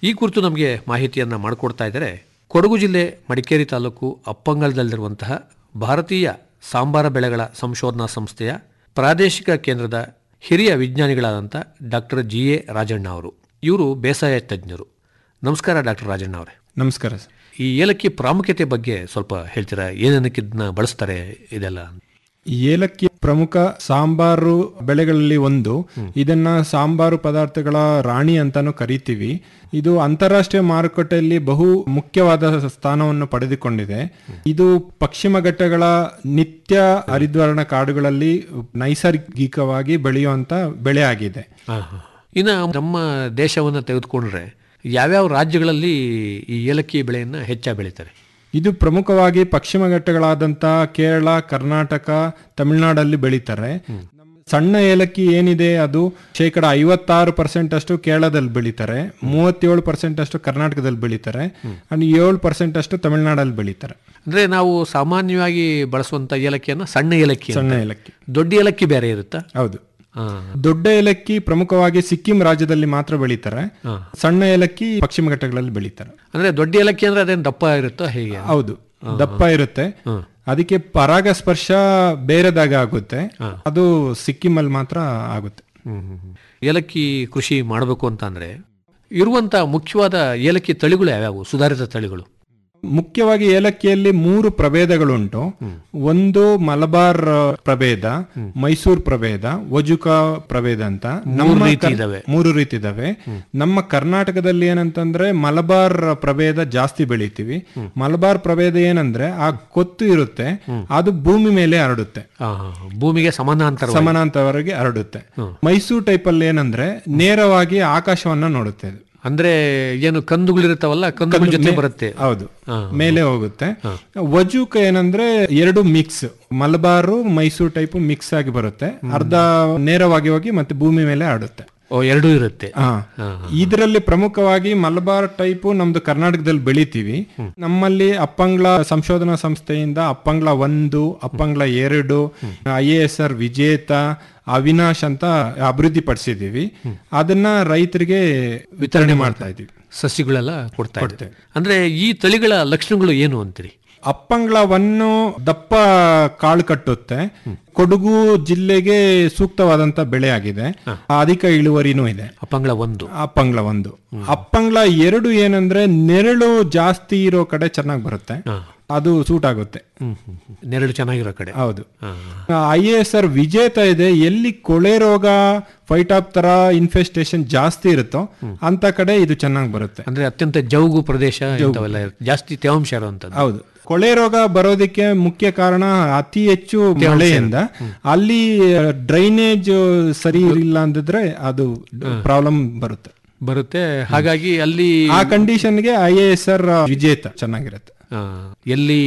ಈ ಕುರಿತು ನಮಗೆ ಮಾಹಿತಿಯನ್ನು ಮಾಡಿಕೊಡ್ತಾ ಇದ್ದಾರೆ ಕೊಡಗು ಜಿಲ್ಲೆ ಮಡಿಕೇರಿ ತಾಲೂಕು ಅಪ್ಪಂಗಲದಲ್ಲಿರುವಂತಹ ಭಾರತೀಯ ಸಾಂಬಾರ ಬೆಳೆಗಳ ಸಂಶೋಧನಾ ಸಂಸ್ಥೆಯ ಪ್ರಾದೇಶಿಕ ಕೇಂದ್ರದ ಹಿರಿಯ ವಿಜ್ಞಾನಿಗಳಾದಂಥ ಡಾಕ್ಟರ್ ಜಿ ಎ ರಾಜಣ್ಣ ಅವರು ಇವರು ಬೇಸಾಯ ತಜ್ಞರು ನಮಸ್ಕಾರ ಡಾಕ್ಟರ್ ರಾಜಣ್ಣ ಅವರೇ ನಮಸ್ಕಾರ ಸರ್ ಈ ಏಲಕ್ಕಿ ಪ್ರಾಮುಖ್ಯತೆ ಬಗ್ಗೆ ಸ್ವಲ್ಪ ಹೇಳ್ತೀರಾ ಏನೇನಕ್ಕೆ ಇದನ್ನ ಬಳಸ್ತಾರೆ ಇದೆಲ್ಲ ಏಲಕ್ಕಿ ಪ್ರಮುಖ ಸಾಂಬಾರು ಬೆಳೆಗಳಲ್ಲಿ ಒಂದು ಇದನ್ನ ಸಾಂಬಾರು ಪದಾರ್ಥಗಳ ರಾಣಿ ಅಂತಾನು ಕರಿತೀವಿ ಇದು ಅಂತಾರಾಷ್ಟ್ರೀಯ ಮಾರುಕಟ್ಟೆಯಲ್ಲಿ ಬಹು ಮುಖ್ಯವಾದ ಸ್ಥಾನವನ್ನು ಪಡೆದುಕೊಂಡಿದೆ ಇದು ಪಶ್ಚಿಮ ಘಟ್ಟಗಳ ನಿತ್ಯ ಹರಿದ್ವರ್ಣ ಕಾಡುಗಳಲ್ಲಿ ನೈಸರ್ಗಿಕವಾಗಿ ಬೆಳೆಯುವಂತ ಬೆಳೆ ಆಗಿದೆ ಇನ್ನು ನಮ್ಮ ದೇಶವನ್ನು ತೆಗೆದುಕೊಂಡ್ರೆ ಯಾವ್ಯಾವ ರಾಜ್ಯಗಳಲ್ಲಿ ಈ ಏಲಕ್ಕಿ ಬೆಳೆಯನ್ನು ಹೆಚ್ಚಾಗಿ ಬೆಳೀತಾರೆ ಇದು ಪ್ರಮುಖವಾಗಿ ಪಶ್ಚಿಮ ಘಟ್ಟಗಳಾದಂತ ಕೇರಳ ಕರ್ನಾಟಕ ತಮಿಳುನಾಡಲ್ಲಿ ಬೆಳೀತಾರೆ ಸಣ್ಣ ಏಲಕ್ಕಿ ಏನಿದೆ ಅದು ಶೇಕಡ ಐವತ್ತಾರು ಪರ್ಸೆಂಟ್ ಅಷ್ಟು ಕೇರಳದಲ್ಲಿ ಬೆಳೀತಾರೆ ಮೂವತ್ತೇಳು ಪರ್ಸೆಂಟ್ ಅಷ್ಟು ಕರ್ನಾಟಕದಲ್ಲಿ ಬೆಳೀತಾರೆ ಅಂಡ್ ಏಳು ಪರ್ಸೆಂಟ್ ಅಷ್ಟು ತಮಿಳುನಾಡಲ್ಲಿ ಬೆಳೀತಾರೆ ಅಂದ್ರೆ ನಾವು ಸಾಮಾನ್ಯವಾಗಿ ಬಳಸುವಂತ ಏಲಕ್ಕಿಯನ್ನು ಸಣ್ಣ ಏಲಕ್ಕಿ ಸಣ್ಣ ಅಂತ. ಏಲಕ್ಕಿ ದೊಡ್ಡ ಏಲಕ್ಕಿ ಬೇರೆ ಇರುತ್ತಾ ಹೌದು ಹಾ. ದೊಡ್ಡ ಏಲಕ್ಕಿ ಪ್ರಮುಖವಾಗಿ ಸಿಕ್ಕಿಂ ರಾಜ್ಯದಲ್ಲಿ ಮಾತ್ರ ಬೆಳೀತಾರೆ ಸಣ್ಣ ಏಲಕ್ಕಿ ಪಶ್ಚಿಮ ಘಟ್ಟಗಳಲ್ಲಿ ಬೆಳೀತಾರೆ ಅಂದ್ರೆ ದೊಡ್ಡ ಏಲಕ್ಕಿ ಅಂದ್ರೆ ಅದೇನು ದಪ್ಪ ಇರುತ್ತೋ ಹೇಗೆ ಹೌದು ದಪ್ಪ ಇರುತ್ತೆ ಅದಕ್ಕೆ ಪರಾಗಸ್ಪರ್ಶ ಬೇರೆದಾಗ ಆಗುತ್ತೆ ಅದು ಸಿಕ್ಕಿಮಲ್ಲಿ ಮಾತ್ರ ಆಗುತ್ತೆ ಹ್ಮ್, ಹ್ಮ್, ಹ್ಮ್. ಏಲಕ್ಕಿ ಕೃಷಿ ಮಾಡಬೇಕು ಅಂತ ಅಂದ್ರೆ ಇರುವಂತ ಮುಖ್ಯವಾದ ಏಲಕ್ಕಿ ತಳಿಗಳು ಯಾವ್ಯಾವು ಸುಧಾರಿತ ತಳಿಗಳು ಮುಖ್ಯವಾಗಿ ಏಲಕ್ಕಿಯಲ್ಲಿ ಮೂರು ಪ್ರಭೇದಗಳುಂಟು ಒಂದು ಮಲಬಾರ್ ಆ, ಪ್ರಭೇದ ಮೈಸೂರು ಪ್ರಭೇದ ವಜುಕ ಪ್ರಭೇದ ಅಂತ ನಮ್ಮ ರೀತಿ ಕರ್- ಇದಾವೆ. ಮೂರು ರೀತಿ ಇದಾವೆ ನಮ್ಮ ಕರ್ನಾಟಕದಲ್ಲಿ ಏನಂತಂದ್ರೆ ಮಲಬಾರ್ ಪ್ರಭೇದ ಜಾಸ್ತಿ ಬೆಳಿತೀವಿ ಮಲಬಾರ್ ಪ್ರಭೇದ ಏನಂದ್ರೆ ಆ ಕೊತ್ತು ಇರುತ್ತೆ ಅದು ಭೂಮಿ ಮೇಲೆ ಹರಡುತ್ತೆ ಆ, ಭೂಮಿಗೆ ಸಮಾನಾಂತರ ಸಮಾನಾಂತರವಾಗಿ ಹರಡುತ್ತೆ ಮೈಸೂರು ಟೈಪ್ ಅಲ್ಲಿ ಏನಂದ್ರೆ ನೇರವಾಗಿ ಆಕಾಶವನ್ನ ನೋಡುತ್ತೆ ಅದು ಅಂದ್ರೆ ಏನು ಕಂದುಗಳಿರ್ತಾವಲ್ಲ ಕಂದುಗಳ ಜೊತೆ ಬರುತ್ತೆ ಹೌದು ಮೇಲೆ ಹೋಗುತ್ತೆ ವಜೂಕ ಏನಂದ್ರೆ ಎರಡು mix Malabar Mysuru type mix ಆಗಿ ಬರುತ್ತೆ ಅರ್ಧ ನೇರವಾಗಿ ಹೋಗಿ ಮತ್ತೆ ಭೂಮಿ ಮೇಲೆ ಆಡುತ್ತೆ ಓ ಎರಡೂ ಇರುತ್ತೆ ಹಾ ಇದರಲ್ಲಿ ಪ್ರಮುಖವಾಗಿ ಮಲಬಾರ್ ಟೈಪ್ ನಮ್ದು ಕರ್ನಾಟಕದಲ್ಲಿ ಬೆಳಿತೀವಿ ನಮ್ಮಲ್ಲಿ ಅಪ್ಪಂಗ್ಲ ಸಂಶೋಧನಾ ಸಂಸ್ಥೆಯಿಂದ ಅಪ್ಪಂಗ್ಲ ಒಂದು ಅಪ್ಪಂಗ್ಲ ಎರಡು ಐ ಎ ಎಸ್ ಆರ್ ವಿಜೇತ ಅವಿನಾಶ್ ಅಂತ ಅಭಿವೃದ್ಧಿ ಪಡಿಸಿದೀವಿ ಅದನ್ನ ರೈತರಿಗೆ ವಿತರಣೆ ಮಾಡ್ತಾ ಇದೀವಿ ಸಸಿಗಳೆಲ್ಲ ಕೊಡ್ತಾ ಇರ್ತೇವೆ ಅಂದ್ರೆ ಈ ತಳಿಗಳ ಲಕ್ಷಣಗಳು ಏನು ಅಂತೀರಿ ಅಪ್ಪಂಗ್ಲವನ್ನು ದಪ್ಪ ಕಾಳು ಕಟ್ಟುತ್ತೆ ಕೊಡಗು ಜಿಲ್ಲೆಗೆ ಸೂಕ್ತವಾದಂತ ಬೆಳೆ ಆಗಿದೆ ಅಧಿಕ ಇಳುವರಿನೂ ಇದೆ ಅಪ್ಪಂಗಳ ಒಂದು ಅಪ್ಪಂಗ್ಲ ಒಂದು ಅಪ್ಪಂಗ್ಲ ಎರಡು ಏನಂದ್ರೆ ನೆರಳು ಜಾಸ್ತಿ ಇರೋ ಕಡೆ ಚೆನ್ನಾಗಿ ಬರುತ್ತೆ ಅದು ಸೂಟ್ ಆಗುತ್ತೆ ಹ್ಮ್, ಹ್ಮ್, ಹ್ಮ್. ನೆರಳು ಚೆನ್ನಾಗಿರೋ ಕಡೆ ಹೌದು ಹಾ. ಐ ಎ ಎಸ್ ಆರ್ ವಿಜೇತ ಇದೆ ಎಲ್ಲಿ ಕೊಳೆ ರೋಗ ಫೈಟಾಪ್ ತರ ಇನ್ಫೆಸ್ಟೇಷನ್ ಜಾಸ್ತಿ ಇರುತ್ತೋ ಅಂತ ಕಡೆ ಇದು ಚೆನ್ನಾಗಿ ಬರುತ್ತೆ ಅಂದ್ರೆ ಅತ್ಯಂತ ಜೌಗು ಪ್ರದೇಶ ಇಂಥವೆಲ್ಲ ಇರುತ್ತೆ. ಜಾಸ್ತಿ ತೇವಾಂಶ ಇರುವಂತದ್ದು ಹೌದು ಕೊಳೆ ರೋಗ ಬರೋದಕ್ಕೆ ಮುಖ್ಯ ಕಾರಣ ಅತಿ ಹೆಚ್ಚು ಮಳೆಯಿಂದ ಅಲ್ಲಿ ಡ್ರೈನೇಜ್ ಸರಿ ಇಲ್ಲ ಅಂದಿದ್ರೆ ಅದು ಪ್ರಾಬ್ಲಮ್ ಬರುತ್ತೆ ಬರುತ್ತೆ ಹಾಗಾಗಿ ಅಲ್ಲಿ ಆ ಕಂಡೀಷನ್ಗೆ I A S R Vijetha ಚೆನ್ನಾಗಿರುತ್ತೆ ಆ, ಎಲ್ಲಿ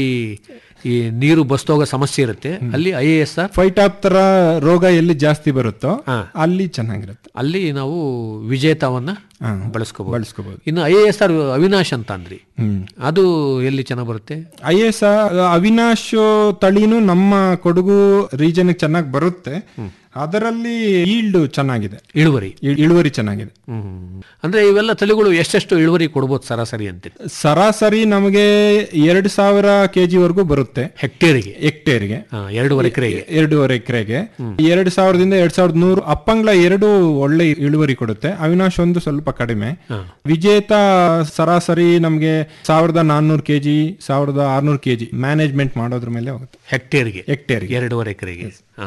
ಈ ನೀರು ಬಸ್ತೋಗೋ ಸಮಸ್ಯೆ ಇರುತ್ತೆ ಅಲ್ಲಿ ಐ ಎ ಎಸ್ ಆರ್ ಫೈಟಾಪ್ ತರ ರೋಗ ಎಲ್ಲಿ ಜಾಸ್ತಿ ಬರುತ್ತೋ ಅಲ್ಲಿ ಚೆನ್ನಾಗಿರುತ್ತೆ ಅಲ್ಲಿ ನಾವು ವಿಜೇತವನ್ನ ಹಾ. ಬಳಸ್ಕೋಬಹುದು ಬಳಸ್ಕೋಬಹುದು ಇನ್ನು I A S R Avinash ಅಂತ ಅಂದ್ರಿ ಹ್ಮ್ ಅದು ಎಲ್ಲಿ ಚೆನ್ನಾಗಿ ಬರುತ್ತೆ ಐ ಎಸ್ ಅವಿನಾಶ್ ತಳಿನೂ ನಮ್ಮ ಕೊಡಗು ರೀಜನ್ ಚೆನ್ನಾಗಿ ಬರುತ್ತೆ ಅದರಲ್ಲಿ ಈಲ್ಡ್ ಚೆನ್ನಾಗಿದೆ ಇಳುವರಿ ಇ- ಇಳುವರಿ ಚೆನ್ನಾಗಿದೆ ಹ್ಮ್ ಅಂದ್ರೆ ಇವೆಲ್ಲ ತಳಿಗಳು ಎಷ್ಟೆಷ್ಟು ಇಳುವರಿ ಕೊಡ್ಬೋದು ಸರಾಸರಿ ಅಂತೀರಿ ಸರಾಸರಿ ನಮಗೆ ಎರಡು ಸಾವಿರ ಕೆಜಿ ವರೆಗೂ ಬರುತ್ತೆ ಹೆಕ್ಟೇರಿಗೆ ಹೆಕ್ಟೇರ್ಗೆ ಹಾ, ಎರಡೂವರೆ ಎಕರೆಗೆ ಎರಡೂವರೆ ಎಕರೆಗೆ ಎರಡು ಸಾವಿರದಿಂದ ಎರಡ್ ಸಾವಿರದ ನೂರು ಅಪ್ಪಂಗ್ಲ ಎರಡು ಒಳ್ಳೆ ಇಳುವರಿ ಕೊಡುತ್ತೆ ಅವಿನಾಶ್ ಒಂದು ಸ್ವಲ್ಪ ಕಡಿಮೆ ವಿಜೇತ ಸರಾಸರಿ ನಮಗೆ ಸಾವಿರದ ನಾನ್ನೂರು ಕೆಜಿ ಸಾವಿರದ ಆರ್ನೂರು ಕೆಜಿ ಮ್ಯಾನೇಜ್ಮೆಂಟ್ ಮಾಡೋದ್ರ ಮೇಲೆ ಹೋಗುತ್ತೆ ಹೆಕ್ಟೇರ್ಗೆ ಹೆಕ್ಟೇರ್ಗೆ ಎರಡೂವರೆ ಎಕರೆಗೆ ಹಾ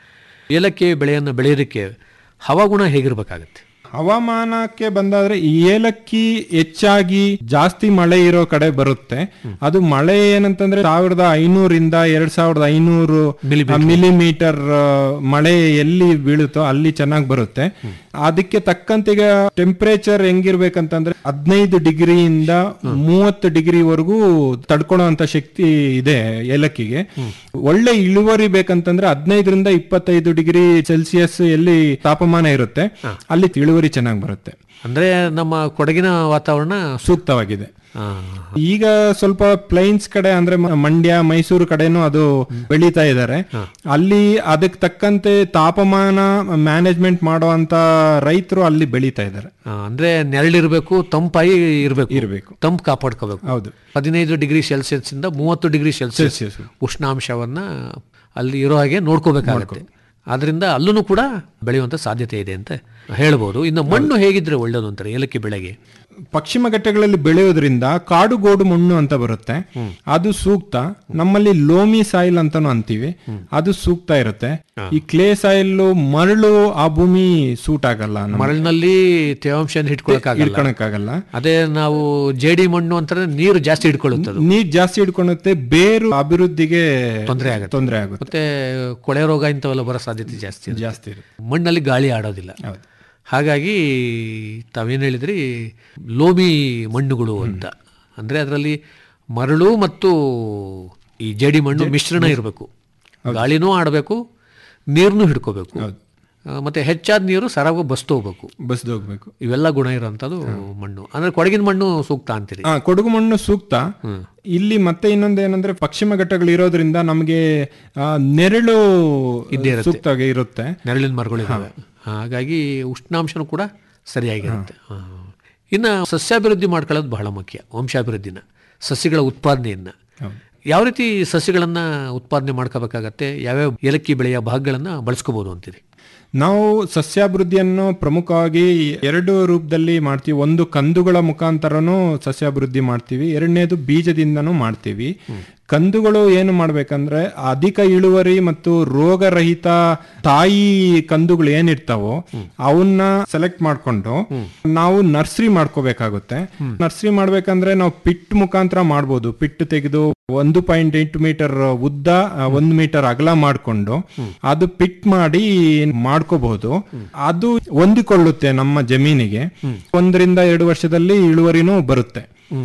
ಏಲಕ್ಕಿ ಬೆಳೆಯನ್ನು ಬೆಳೆಯೋದಕ್ಕೆ ಹವಾಗುಣ ಹೇಗಿರ್ಬೇಕಾಗತ್ತೆ ಹವಾಮಾನಕ್ಕೆ ಬಂದಾದ್ರೆ ಈ ಏಲಕ್ಕಿ ಹೆಚ್ಚಾಗಿ ಜಾಸ್ತಿ ಮಳೆ ಇರೋ ಕಡೆ ಬರುತ್ತೆ ಅದು ಮಳೆ ಏನಂತಂದ್ರೆ ಸಾವಿರದ ಐನೂರಿಂದ ಎರಡ್ ಸಾವಿರದ ಐನೂರು ಮಿಲಿಮೀಟರ್ ಮಳೆ ಎಲ್ಲಿ ಬೀಳುತ್ತೋ ಅಲ್ಲಿ ಚೆನ್ನಾಗಿ ಬರುತ್ತೆ ಅದಕ್ಕೆ ತಕ್ಕಂತೆ ಈಗ ಟೆಂಪರೇಚರ್ ಹೆಂಗಿರ್ಬೇಕಂತಂದ್ರೆ ಹದಿನೈದು ಡಿಗ್ರಿಯಿಂದ ಮೂವತ್ತು ಡಿಗ್ರಿವರೆಗೂ ತಡ್ಕೊಳ್ಳುವಂತ ಶಕ್ತಿ ಇದೆ ಏಲಕ್ಕಿಗೆ ಒಳ್ಳೆ ಇಳುವರಿ ಬೇಕಂತಂದ್ರೆ ಹದಿನೈದರಿಂದ ಇಪ್ಪತ್ತೈದು ಡಿಗ್ರಿ ಸೆಲ್ಸಿಯಸ್ ಎಲ್ಲಿ ತಾಪಮಾನ ಇರುತ್ತೆ ಅಲ್ಲಿ ಇಳುವರಿ ಚೆನ್ನಾಗಿ ಬರುತ್ತೆ ಅಂದ್ರೆ ನಮ್ಮ ಕೊಡಗಿನ ವಾತಾವರಣ ಸೂಕ್ತವಾಗಿದೆ ಆ, ಈಗ ಸ್ವಲ್ಪ ಪ್ಲೈನ್ಸ್ ಕಡೆ ಅಂದ್ರೆ ಮ- ಮಂಡ್ಯ ಮೈಸೂರು ಕಡೆನೂ ಅದು ಬೆಳೀತಾ ಇದ್ದಾರೆ ಅಲ್ಲಿ ಅದಕ್ಕೆ ತಕ್ಕಂತೆ ತಾಪಮಾನ ಮ್ಯಾನೇಜ್ಮೆಂಟ್ ಮಾಡುವಂತ ರೈತರು ಅಲ್ಲಿ ಬೆಳೀತಾ ಇದ್ದಾರೆ ಆ, ಅಂದ್ರೆ ನೆರಳಿರ್ಬೇಕು ತಂಪಾಗಿ ಇರಬೇಕು ಇರ್ಬೇಕು. ತಂಪು ಕಾಪಾಡ್ಕೋಬೇಕು ಹೌದು ಹದಿನೈದು ಡಿಗ್ರಿ ಸೆಲ್ಸಿಯಸ್ ಇಂದ ಮೂವತ್ತು ಡಿಗ್ರಿ ಸೆಲ್ಸಿಯಸ್ ಸೆಲ್ಸಿಯಸ್ ಉಷ್ಣಾಂಶವನ್ನ ಅಲ್ಲಿ ಇರೋ ಹಾಗೆ ನೋಡ್ಕೋಬೇಕಾಗುತ್ತೆ ಆದ್ರಿಂದ ಅಲ್ಲೂ ಕೂಡ ಬೆಳೆಯುವಂತ ಸಾಧ್ಯತೆ ಇದೆ ಅಂತ ಹೇಳ್ಬೋದು ಇನ್ನು ಮಣ್ಣು ಹೇಗಿದ್ರೆ ಒಳ್ಳೇದು ಅಂತಾರೆ ಏಲಕ್ಕಿ ಬೆಳೆಗೆ ಪಶ್ಚಿಮ ಘಟ್ಟಗಳಲ್ಲಿ ಬೆಳೆಯೋದ್ರಿಂದ ಕಾಡುಗೋಡು ಮಣ್ಣು ಅಂತ ಬರುತ್ತೆ ಅದು ಸೂಕ್ತ ನಮ್ಮಲ್ಲಿ ಲೋಮಿ ಸಾಯಿಲ್ ಅಂತಾನು ಅಂತೀವಿ ಅದು ಸೂಕ್ತ ಇರುತ್ತೆ ಈ ಕ್ಲೇ ಸಾಯಿಲ್ ಮರಳು ಆ ಭೂಮಿ ಸೂಟ್ ಆಗಲ್ಲ ನಮ್ಗೆ. ಮರಳಿನಲ್ಲಿ ತೇವಾಂಶ ಹಿಡ್ಕೊಳಕ್ಕಾಗಲ್ಲ ಹಿಡ್ಕೊಳಕ್ಕಾಗಲ್ಲ ಅದೇ ನಾವು ಜೇಡಿ ಮಣ್ಣು ಅಂತಾರೆ ನೀರು ಜಾಸ್ತಿ ಹಿಡ್ಕೊಳ್ಳುತ್ತೆ ಅದು ನೀರ್ ಜಾಸ್ತಿ ಹಿಡ್ಕೊಳುತ್ತೆ ಬೇರು ಅಭಿವೃದ್ಧಿಗೆ ತೊಂದರೆ ಆಗುತ್ತೆ ತೊಂದರೆ ಆಗುತ್ತೆ ಮತ್ತೆ ಕೊಳೆ ರೋಗ ಇಂಥವೆಲ್ಲ ಬರೋ ಸಾಧ್ಯತೆ ಜಾಸ್ತಿ ಇರುತ್ತೆ. ಜಾಸ್ತಿ ಇರುತ್ತೆ ಮಣ್ಣಲ್ಲಿ ಗಾಳಿ ಆಡೋದಿಲ್ಲ ಹೌದು ಹಾಗಾಗಿ ತಾವೇನು ಹೇಳಿದ್ರಿ ಲೋಮಿ ಮಣ್ಣುಗಳು ಅಂತ ಅಂದರೆ ಅದರಲ್ಲಿ ಮರಳು ಮತ್ತು ಈ ಜೇಡಿ ಮಣ್ಣು ಮಿಶ್ರಣ ಇರಬೇಕು ಗಾಳಿನೂ ಆಡಬೇಕು ನೀರನ್ನು ಹಿಡ್ಕೋಬೇಕು ಹೌದು. ಆ, ಮತ್ತೆ ಹೆಚ್ಚಾದ ನೀರು ಸರಾಗ ಬಸ್ತು ಹೋಗ್ಬೇಕು ಬಸ್ದು ಹೋಗ್ಬೇಕು ಇವೆಲ್ಲ ಗುಣ ಇರೋಂಥದ್ದು ಮಣ್ಣು ಅಂದ್ರೆ ಕೊಡಗಿನ ಮಣ್ಣು ಸೂಕ್ತ ಅಂತೀರಿ ಆ ಕೊಡಗು ಮಣ್ಣು ಸೂಕ್ತ ಇಲ್ಲಿ ಮತ್ತೆ ಇನ್ನೊಂದು ಏನಂದ್ರೆ ಪಶ್ಚಿಮ ಘಟ್ಟಗಳು ಇರೋದ್ರಿಂದ ನಮಗೆ ಆ, ನೆರಳು ಸೂಕ್ತವಾಗಿ ಇರುತ್ತೆ ನೆರಳಿನ ಮರಗಳಿದ್ದಾವೆ ಹಾಗಾಗಿ ಉಷ್ಣಾಂಶನೂ ಕೂಡ ಸರಿಯಾಗಿರುತ್ತೆ ಹಾ. ಇನ್ನು ಸಸ್ಯಾಭಿವೃದ್ಧಿ ಮಾಡ್ಕೊಳ್ಳೋದು ಬಹಳ ಮುಖ್ಯ ವಂಶಾಭಿವೃದ್ಧಿನ ಸಸ್ಯಗಳ ಉತ್ಪಾದನೆಯನ್ನ ಯಾವ ರೀತಿ ಸಸ್ಯಗಳನ್ನ ಉತ್ಪಾದನೆ ಮಾಡ್ಕೋಬೇಕಾಗತ್ತೆ ಯಾವ್ಯಾವ ಏಲಕ್ಕಿ ಬೆಳೆಯ ಭಾಗಗಳನ್ನ ಬಳಸ್ಕೋಬಹುದು ಅಂತೀರಿ ನಾವು ಸಸ್ಯಾಭಿವೃದ್ಧಿಯನ್ನು ಪ್ರಮುಖವಾಗಿ ಎರಡು ರೂಪದಲ್ಲಿ ಮಾಡ್ತೀವಿ ಒಂದು ಕಂದುಗಳ ಮುಖಾಂತರನೂ ಸಸ್ಯಾಭಿವೃದ್ಧಿ ಮಾಡ್ತೀವಿ ಎರಡನೇದು ಬೀಜದಿಂದನೂ ಮಾಡ್ತೀವಿ ಕಂದುಗಳು ಏನು ಮಾಡ್ಬೇಕಂದ್ರೆ ಅಧಿಕ ಇಳುವರಿ ಮತ್ತು ರೋಗರಹಿತ ತಾಯಿ ಕಂದುಗಳು ಏನಿರ್ತಾವೋ ಅವನ್ನ ಸೆಲೆಕ್ಟ್ ಮಾಡ್ಕೊಂಡು ನಾವು ನರ್ಸರಿ ಮಾಡ್ಕೋಬೇಕಾಗುತ್ತೆ ನರ್ಸರಿ ಮಾಡ್ಬೇಕಂದ್ರೆ ನಾವು ಪಿಟ್ ಮುಖಾಂತರ ಮಾಡ್ಬೋದು ಪಿಟ್ ತೆಗೆದು ಒಂದು ಪಾಯಿಂಟ್ ಎಂಟು ಮೀಟರ್ ಉದ್ದ ಆ, ಒಂದು ಮೀಟರ್ ಅಗಲ ಮಾಡ್ಕೊಂಡು ಅದು ಪಿಟ್ ಮಾಡಿ ಮಾಡ್ಕೋಬಹುದು ಅದು ಹೊಂದಿಕೊಳ್ಳುತ್ತೆ ನಮ್ಮ ಜಮೀನಿಗೆ ಒಂದರಿಂದ ಎರಡು ವರ್ಷದಲ್ಲಿ ಇಳುವರಿನೂ ಬರುತ್ತೆ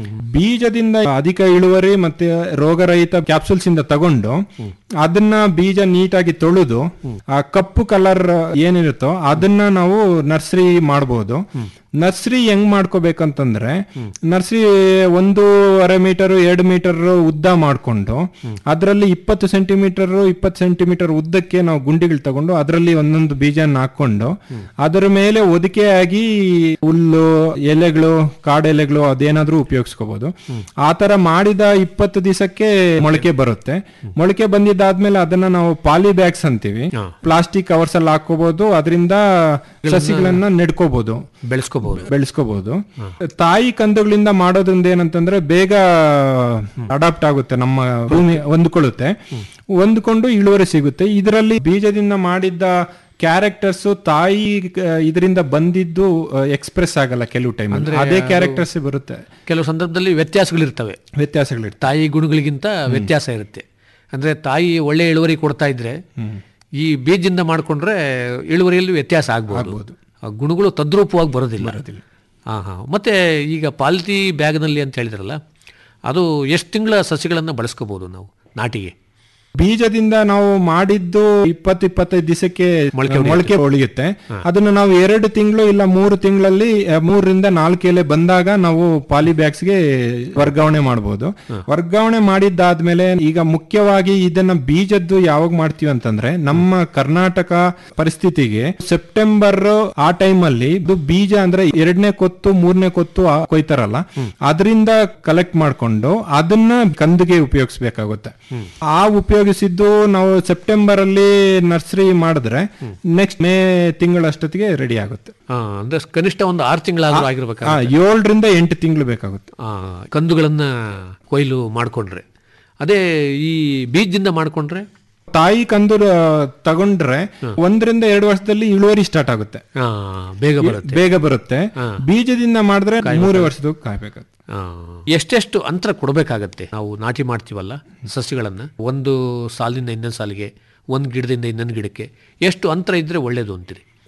ಬೀಜದಿಂದ ಅಧಿಕ ಇಳುವರಿ ಮತ್ತೆ ರೋಗರಹಿತ ಕ್ಯಾಪ್ಸುಲ್ಸ್ ಇಂದ ತಗೊಂಡು ಅದನ್ನ ಬೀಜ ನೀಟಾಗಿ ತೊಳೆದು ಆ ಕಪ್ಪು ಕಲರ್ ಏನಿರುತ್ತೋ ಅದನ್ನ ನಾವು ನರ್ಸರಿ ಮಾಡಬಹುದು ನರ್ಸರಿ ಹೆಂಗ್ ಮಾಡ್ಕೋಬೇಕಂತಂದ್ರೆ ನರ್ಸರಿ ಒಂದೂವರೆ ಮೀಟರ್ ಎರಡು ಮೀಟರ್ ಉದ್ದ ಮಾಡ್ಕೊಂಡು ಅದರಲ್ಲಿ ಇಪ್ಪತ್ತು ಸೆಂಟಿಮೀಟರ್ ಇಪ್ಪತ್ತು ಸೆಂಟಿಮೀಟರ್ ಉದ್ದಕ್ಕೆ ನಾವು ಗುಂಡಿಗಳು ತಗೊಂಡು ಅದರಲ್ಲಿ ಒಂದೊಂದು ಬೀಜನ ಹಾಕೊಂಡು ಅದರ ಮೇಲೆ ಹೊದಿಕೆಯಾಗಿ ಹುಲ್ಲು ಎಲೆಗಳು ಕಾಡೆಲೆಗಳು ಅದೇನಾದ್ರೂ ಉಪಯೋಗಿಸ್ಕೋಬಹುದು ಆ ತರ ಮಾಡಿದ ಇಪ್ಪತ್ತು ದಿವಸಕ್ಕೆ ಮೊಳಕೆ ಬರುತ್ತೆ ಮೊಳಕೆ ಬಂದಿದ್ದಾದ್ಮೇಲೆ ಅದನ್ನ ನಾವು ಪಾಲಿ ಬ್ಯಾಗ್ಸ್ ಅಂತೀವಿ ಪ್ಲಾಸ್ಟಿಕ್ ಕವರ್ಸ್ ಅಲ್ಲಿ ಹಾಕೋಬಹುದು ಅದರಿಂದ ಸಸಿಗಳನ್ನ ನೆಡ್ಕೋಬಹುದು ಬೆಳೆಸ್ಕೋಬಹುದು ಬೆಳೆಸ್ಕೋಬಹುದು ತಾಯಿ ಕಂದುಗಳಿಂದ ಮಾಡೋದ್ರಿಂದ ಏನಂತಂದ್ರೆ ಬೇಗ ಅಡಾಪ್ಟ್ ಆಗುತ್ತೆ ನಮ್ಮ ಭೂಮಿ ಹೊಂದ್ಕೊಳ್ಳುತ್ತೆ ಹೊಂದ್ಕೊಂಡು ಇಳುವರಿ ಸಿಗುತ್ತೆ ಇದರಲ್ಲಿ ಬೀಜದಿಂದ ಮಾಡಿದ್ದ ಕ್ಯಾರೆಕ್ಟರ್ಸ್ ತಾಯಿ ಇದರಿಂದ ಬಂದಿದ್ದು ಎಕ್ಸ್ಪ್ರೆಸ್ ಆಗಲ್ಲ ಕೆಲವು ಟೈಮ್ ಅದೇ ಕ್ಯಾರೆಕ್ಟರ್ಸ್ ಬರುತ್ತೆ ಕೆಲವು ಸಂದರ್ಭದಲ್ಲಿ ವ್ಯತ್ಯಾಸಗಳಿರ್ತವೆ ವ್ಯತ್ಯಾಸಗಳಿರ್ತವೆ ತಾಯಿ ಗುಣಗಳಿಗಿಂತ ವ್ಯತ್ಯಾಸ ಇರುತ್ತೆ ಅಂದ್ರೆ ತಾಯಿ ಒಳ್ಳೆ ಇಳುವರಿ ಕೊಡ್ತಾ ಇದ್ರೆ ಈ ಬೀಜದಿಂದ ಮಾಡ್ಕೊಂಡ್ರೆ ಇಳುವರಿಯಲ್ಲಿ ವ್ಯತ್ಯಾಸ ಆಗ್ಬೋದು ಆ ಗುಣಗಳು ತದ್ರೂಪವಾಗಿ ಬರೋದಿಲ್ಲ ಹಾ ಹಾ ಮತ್ತೆ ಈಗ ಪಾಲ್ತಿ ಬ್ಯಾಗ್ನಲ್ಲಿ ಅಂತ ಹೇಳಿದ್ರಲ್ಲ ಅದು ಎಷ್ಟು ತಿಂಗಳ ಸಸಿಗಳನ್ನು ಬಳಸ್ಕೋಬಹುದು ನಾವು ನಾಟಿಗೆ ಬೀಜದಿಂದ ನಾವು ಮಾಡಿದ್ದು ಇಪ್ಪತ್ತು ಇಪ್ಪತ್ತೈದು ದಿವಸಕ್ಕೆ ಮೊಳಕೆ ಒಳಿಯುತ್ತೆ ಅದನ್ನ ನಾವು ಎರಡು ತಿಂಗಳು ಇಲ್ಲ ಮೂರು ತಿಂಗಳಲ್ಲಿ ಆ, ಮೂರರಿಂದ ನಾಲ್ಕು ಎಲೆ ಬಂದಾಗ ನಾವು ಪಾಲಿ ಬ್ಯಾಗ್ಸ್ಗೆ ವರ್ಗಾವಣೆ ಮಾಡಬಹುದು ವರ್ಗಾವಣೆ ಮಾಡಿದ್ದಾದ್ಮೇಲೆ ಈಗ ಮುಖ್ಯವಾಗಿ ಇದನ್ನ ಬೀಜದ್ದು ಯಾವಾಗ ಮಾಡ್ತೀವಿ ಅಂತಂದ್ರೆ ನಮ್ಮ ಕರ್ನಾಟಕ ಪರಿಸ್ಥಿತಿಗೆ ಸೆಪ್ಟೆಂಬರ್ ಆ ಟೈಮ್ ಅಲ್ಲಿ ಇದು ಬೀಜ ಅಂದ್ರೆ ಎರಡನೇ ಕೊತ್ತು ಮೂರನೇ ಕೊತ್ತು ಆ- ಕೊಯ್ತಾರಲ್ಲ ಅದರಿಂದ ಕಲೆಕ್ಟ್ ಮಾಡ್ಕೊಂಡು ಅದನ್ನ ಕಂದಿಗೆ ಉಪಯೋಗಿಸ್ಬೇಕಾಗುತ್ತೆ ಆ ಉಪಯೋಗಿಸಿದ್ದು ನಾವು ಸೆಪ್ಟೆಂಬರ್ ಅಲ್ಲಿ ನರ್ಸರಿ ಮಾಡಿದ್ರೆ ನೆಕ್ಸ್ಟ್ ಮೇ ತಿಂಗಳಷ್ಟೊತ್ತಿಗೆ ರೆಡಿ ಆಗುತ್ತೆ ಹಾ ಅಂದ್ರೆ ಕನಿಷ್ಠ ಒಂದು ಆರು ತಿಂಗಳಾದ್ರೂ ಆಗಿರ್ಬೇಕು ಆ, ಏಳರಿಂದ ಎಂಟು ತಿಂಗಳು ಬೇಕಾಗುತ್ತೆ ಆ, ಕಂದುಗಳನ್ನ ಕೊಯ್ಲು ಮಾಡ್ಕೊಂಡ್ರೆ ಅದೇ ಈ ಬೀಜದಿಂದ ಮಾಡ್ಕೊಂಡ್ರೆ ತಾಯಿ ಕಂದು ಆ, ತಗೊಂಡ್ರೆ ಒಂದರಿಂದ ಎರಡು ವರ್ಷದಲ್ಲಿ ಇಳುವರಿ ಸ್ಟಾರ್ಟ್ ಆಗುತ್ತೆ ಆ, ಬೇಗ ಬರುತ್ತೆ ಬೇಗ ಬರುತ್ತೆ ಬೀಜದಿಂದ ಮಾಡಿದ್ರೆ ಮೂರೇ ವರ್ಷದ ಕಾಯ್ಬೇಕಾಗುತ್ತೆ ಆ, ಎಷ್ಟೆಷ್ಟು ಅಂತರ ಕೊಡಬೇಕಾಗತ್ತೆ ನಾವು ನಾಟಿ ಮಾಡ್ತೀವಲ್ಲ ಸಸ್ಯಗಳನ್ನ ಒಂದು ಸಾಲಿನಿಂದ ಇನ್ನೊಂದು ಸಾಲಿಗೆ ಒಂದು ಗಿಡದಿಂದ ಇನ್ನೊಂದು ಗಿಡಕ್ಕೆ ಎಷ್ಟು ಅಂತರ ಇದ್ರೆ ಒಳ್ಳೇದು ಅಂತೀರಿ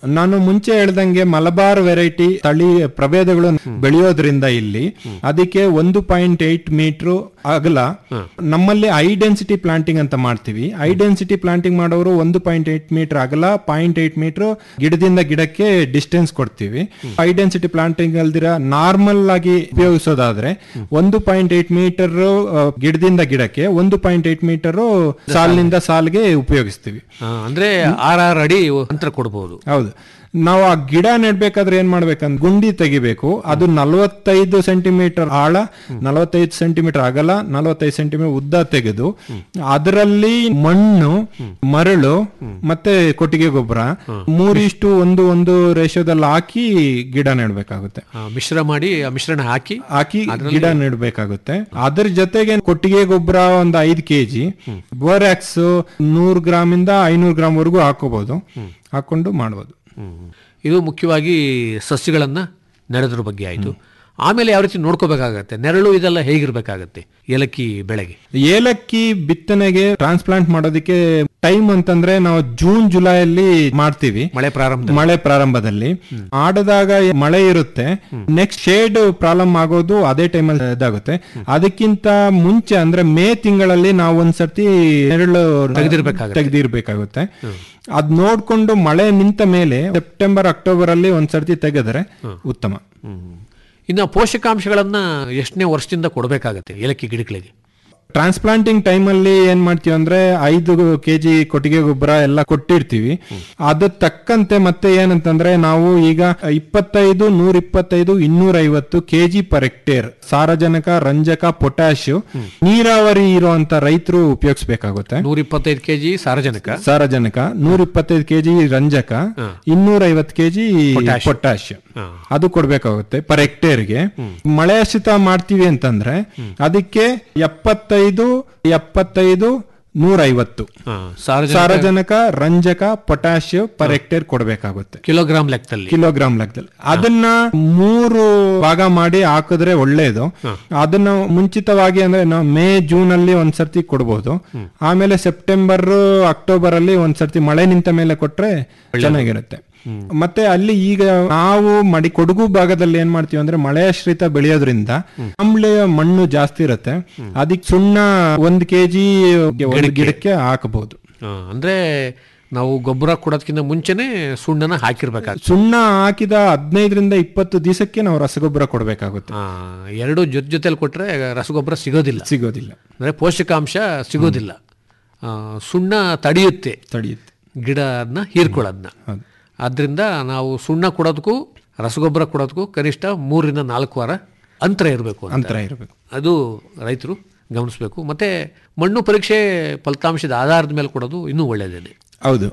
ನಾನು ಮುಂಚೆ ಹೇಳ್ದಂಗೆ ಮಲಬಾರ್ ವೆರೈಟಿ ತಳಿ ಪ್ರಭೇದಗಳು ಬೆಳೆಯೋದ್ರಿಂದ ಇಲ್ಲಿ ಅದಕ್ಕೆ ಒಂದು ಪಾಯಿಂಟ್ ಏಟ್ ಮೀಟರ್ ಅಗಲ ನಮ್ಮಲ್ಲಿ ಹೈ ಡೆನ್ಸಿಟಿ ಪ್ಲಾಂಟಿಂಗ್ ಅಂತ ಮಾಡ್ತೀವಿ ಹೈ ಡೆನ್ಸಿಟಿ ಪ್ಲಾಂಟಿಂಗ್ ಮಾಡೋರು ಒಂದು ಪಾಯಿಂಟ್ ಏಟ್ ಮೀಟರ್ ಅಗಲ ಪಾಯಿಂಟ್ ಏಟ್ ಮೀಟರ್ ಗಿಡದಿಂದ ಗಿಡಕ್ಕೆ ಡಿಸ್ಟೆನ್ಸ್ ಕೊಡ್ತೀವಿ ಹೈ ಡೆನ್ಸಿಟಿ ಪ್ಲಾಂಟಿಂಗ್ ಅಲ್ದಿರ ನಾರ್ಮಲ್ ಆಗಿ ಉಪಯೋಗಿಸೋದಾದ್ರೆ ಒಂದು ಪಾಯಿಂಟ್ ಏಟ್ ಮೀಟರ್ ಗಿಡದಿಂದ ಗಿಡಕ್ಕೆ ಒಂದು ಪಾಯಿಂಟ್ ಏಟ್ ಮೀಟರ್ ಸಾಲಿನಿಂದ ಸಾಲಿಗೆ ಉಪಯೋಗಿಸ್ತೀವಿ ಆ, ಅಂದ್ರೆ ಆರಾರು ಅಡಿ ಅಂತರ ಕೊಡ್ಬೋದು ಹೌದು ನಾವು ಆ ಗಿಡ ನೆಡ್ಬೇಕಾದ್ರೆ ಏನ್ ಮಾಡ್ಬೇಕಂದ್ರೆ ಗುಂಡಿ ತೆಗಿಬೇಕು ಅದು ನಲವತ್ತೈದು ಸೆಂಟಿಮೀಟರ್ ಆಳ ನಲವತ್ತೈದು ಸೆಂಟಿಮೀಟರ್ ಅಗಲ ನಲವತ್ತೈದು ಸೆಂಟಿಮೀಟರ್ ಉದ್ದ ತೆಗೆದು ಅದರಲ್ಲಿ ಮಣ್ಣು ಮರಳು ಮತ್ತೆ ಕೊಟ್ಟಿಗೆ ಗೊಬ್ಬರ ಮೂರಿಷ್ಟು ಒಂದು ಒಂದು ರೇಷೋದಲ್ಲಿ ಹಾಕಿ ಗಿಡ ನೆಡ್ಬೇಕಾಗುತ್ತೆ ಆ, ಮಿಶ್ರ ಮಾಡಿ ಆ ಮಿಶ್ರಣ ಹಾಕಿ ಹಾಕಿ ಗಿಡ ನೆಡ್ಬೇಕಾಗುತ್ತೆ ಅದ್ರ ಜೊತೆಗೆ ಕೊಟ್ಟಿಗೆ ಗೊಬ್ಬರ ಒಂದು ಐದು ಕೆಜಿ ಬೋರ್ಯಾಕ್ಸ್ ನೂರು ಗ್ರಾಮ್ ಇಂದ ಐನೂರು ಗ್ರಾಮ್ ವರೆಗೂ ಹಾಕೋಬಹುದು ಹಾಕೊಂಡು ಮಾಡ್ಬೋದು ಹ್ಮ್. ಇದು ಮುಖ್ಯವಾಗಿ ಸಸ್ಯಗಳನ್ನ ನೆಡೋದ್ರ ಬಗ್ಗೆ ಆಯ್ತು ಆಮೇಲೆ ಯಾವ ರೀತಿ ನೋಡ್ಕೋಬೇಕಾಗತ್ತೆ ನೆರಳು ಇದೆಲ್ಲ ಹೇಗಿರ್ಬೇಕಾಗತ್ತೆ ಏಲಕ್ಕಿ ಬೆಳೆಗೆ ಏಲಕ್ಕಿ ಬಿತ್ತನೆಗೆ ಟ್ರಾನ್ಸ್ಪ್ಲಾಂಟ್ ಮಾಡೋದಕ್ಕೆ ಟೈಮ್ ಅಂತಂದ್ರೆ ನಾವು ಜೂನ್ ಜುಲೈಯಲ್ಲಿ ಮಾಡ್ತೀವಿ ಮಳೆ ಪ್ರಾರಂಭ ಮಳೆ ಪ್ರಾರಂಭದಲ್ಲಿ ಆಡದಾಗ ಮಳೆ ಇರುತ್ತೆ ನೆಕ್ಸ್ಟ್ ಶೇಡ್ ಪ್ರಾಬ್ಲಮ್ ಆಗೋದು ಅದೇ ಟೈಮಲ್ಲಿ ಇದಾಗುತ್ತೆ ಅದಕ್ಕಿಂತ ಮುಂಚೆ ಅಂದ್ರೆ ಮೇ ತಿಂಗಳಲ್ಲಿ ನಾವು ಒಂದ್ಸರ್ತಿ ನೆರಳು ತೆಗ್ದಿರ್ಬೇಕಾಗತ್ತೆ. ತೆಗೆದಿರ್ಬೇಕಾಗುತ್ತೆ ಅದ್ ನೋಡ್ಕೊಂಡು ಮಳೆ ನಿಂತ ಮೇಲೆ ಸೆಪ್ಟೆಂಬರ್ ಅಕ್ಟೋಬರ್ ಅಲ್ಲಿ ಒಂದ್ಸರ್ತಿ ತೆಗೆದ್ರೆ ಉತ್ತಮ ಇನ್ನು ಪೋಷಕಾಂಶಗಳನ್ನ ಎಷ್ಟನೇ ವರ್ಷದಿಂದ ಕೊಡಬೇಕಾಗತ್ತೆ ಏಲಕ್ಕಿ ಗಿಡಗಳಿಗೆ ಟ್ರಾನ್ಸ್ಪ್ಲಾಂಟಿಂಗ್ ಟೈಮಲ್ಲಿ ಏನ್ ಮಾಡ್ತೀವಿ ಅಂದ್ರೆ ಐದು ಕೆಜಿ ಕೊಟ್ಟಿಗೆ ಗೊಬ್ಬರ ಎಲ್ಲ ಕೊಟ್ಟಿರ್ತೀವಿ ಅದ ತಕ್ಕಂತೆ ಮತ್ತೆ ಏನಂತಂದ್ರೆ ನಾವು ಈಗ ಇಪ್ಪತ್ತೈದು ನೂರ ಇಪ್ಪತ್ತೈದು ಇನ್ನೂರ ಐವತ್ತು ಕೆಜಿ ಪರ್ ಹೆಕ್ಟೇರ್ ಸಾರಜನಕ ರಂಜಕ ಪೊಟ್ಯಾಶ್ ನೀರಾವರಿ ಇರುವಂತ ರೈತರು ಉಪಯೋಗಿಸ್ಬೇಕಾಗುತ್ತೆ ನೂರ ಇಪ್ಪತ್ತೈದು ಕೆಜಿ ಸಾರಜನಕ ಸಾರಜನಕ ನೂರ ಇಪ್ಪತ್ತೈದು ಕೆಜಿ ರಂಜಕ ಇನ್ನೂರ ಐವತ್ತು ಕೆಜಿ ಪೊಟ್ಯಾಶ್ ಹಾ. ಅದು ಕೊಡ್ಬೇಕಾಗುತ್ತೆ ಪರ್ ಹೆಕ್ಟೇರ್ಗೆ ಮಳೆಯಾಶ್ರಿತ ಮಾಡ್ತೀವಿ ಅಂತಂದ್ರೆ ಅದಕ್ಕೆ ಎಪ್ಪತ್ತೈದು ಎಪ್ಪತ್ತೈದು ನೂರ ಐವತ್ತು ಆ, ಸಾರಜನಕ ಸಾರಜನಕ ರಂಜಕ ಪೊಟ್ಯಾಶ್ ಪರ್ ಹೆಕ್ಟೇರ್ ಕೊಡ್ಬೇಕಾಗುತ್ತೆ ಕಿಲೋಗ್ರಾಮ್ ಲೆಕ್ಕದಲ್ಲಿ ಕಿಲೋಗ್ರಾಮ್ ಲೆಕ್ಕದಲ್ಲಿ ಅದನ್ನ ಮೂರು ಭಾಗ ಮಾಡಿ ಹಾಕಿದ್ರೆ ಒಳ್ಳೇದು ಅದನ್ನ ಮುಂಚಿತವಾಗಿ ಅಂದ್ರೆ ನಾವು ಮೇ ಜೂನ್ ಅಲ್ಲಿ ಒಂದ್ಸರ್ತಿ ಕೊಡ್ಬೋದು ಆಮೇಲೆ ಸೆಪ್ಟೆಂಬರ್ ಅಕ್ಟೋಬರ್ ಅಲ್ಲಿ ಒಂದ್ಸರ್ತಿ ಮಳೆ ನಿಂತ ಮೇಲೆ ಕೊಟ್ರೆ ಚೆನ್ನಾಗಿರುತ್ತೆ ಮತ್ತೆ ಅಲ್ಲಿ ಈಗ ನಾವು ಮಡಿ ಕೊಡಗು ಭಾಗದಲ್ಲಿ ಏನ್ ಮಾಡ್ತೀವಿ ಅಂದ್ರೆ ಮಳೆಯಾಶ್ರಿತ ಬೆಳೆಯೋದ್ರಿಂದ ಆಮ್ಲೆಯ ಮಣ್ಣು ಜಾಸ್ತಿ ಇರುತ್ತೆ ಅದಕ್ಕೆ ಸುಣ್ಣ ಒಂದ್ ಕೆಜಿ ಒಂದು ಗಿಡಕ್ಕೆ ಹಾಕಬಹುದು ಆ, ಅಂದ್ರೆ ನಾವು ಗೊಬ್ಬರ ಕೊಡೋದಕ್ಕಿಂತ ಮುಂಚೆನೆ ಸುಣ್ಣನ ಹಾಕಿರ್ಬೇಕಾಗುತ್ತೆ ಸುಣ್ಣ ಹಾಕಿದ ಹದಿನೈದರಿಂದ ಇಪ್ಪತ್ತು ದಿವಸಕ್ಕೆ ನಾವು ರಸಗೊಬ್ಬರ ಕೊಡಬೇಕಾಗುತ್ತೆ ಆ, ಎರಡು ಜೊತೆ ಜೊತೆಲಿ ಕೊಟ್ರೆ ರಸಗೊಬ್ಬರ ಸಿಗೋದಿಲ್ಲ ಸಿಗೋದಿಲ್ಲ ಅಂದ್ರೆ ಪೋಷಕಾಂಶ ಸಿಗೋದಿಲ್ಲ ಆ, ಸುಣ್ಣ ತಡೆಯುತ್ತೆ ತಡೆಯುತ್ತೆ ಗಿಡನ ಹೀರ್ಕೊಳ್ಳೋದನ್ನ ಹೌದು. ಆದ್ರಿಂದ ನಾವು ಸುಣ್ಣ ಕೊಡೋದಕ್ಕೂ ರಸಗೊಬ್ಬರ ಕೊಡೋದಕ್ಕೂ ಕನಿಷ್ಠ ಮೂರರಿಂದ ನಾಲ್ಕು ವಾರ ಅಂತರ ಇರಬೇಕು ಅಂತ ಅಂತರ ಇರಬೇಕು ಅದು ರೈತರು ಗಮನಿಸಬೇಕು ಮತ್ತೆ ಮಣ್ಣು ಪರೀಕ್ಷೆ ಫಲಿತಾಂಶದ ಆಧಾರದ ಮೇಲೆ ಕೊಡೋದು ಇನ್ನೂ ಒಳ್ಳೆಯದೇನೆ ಹೌದು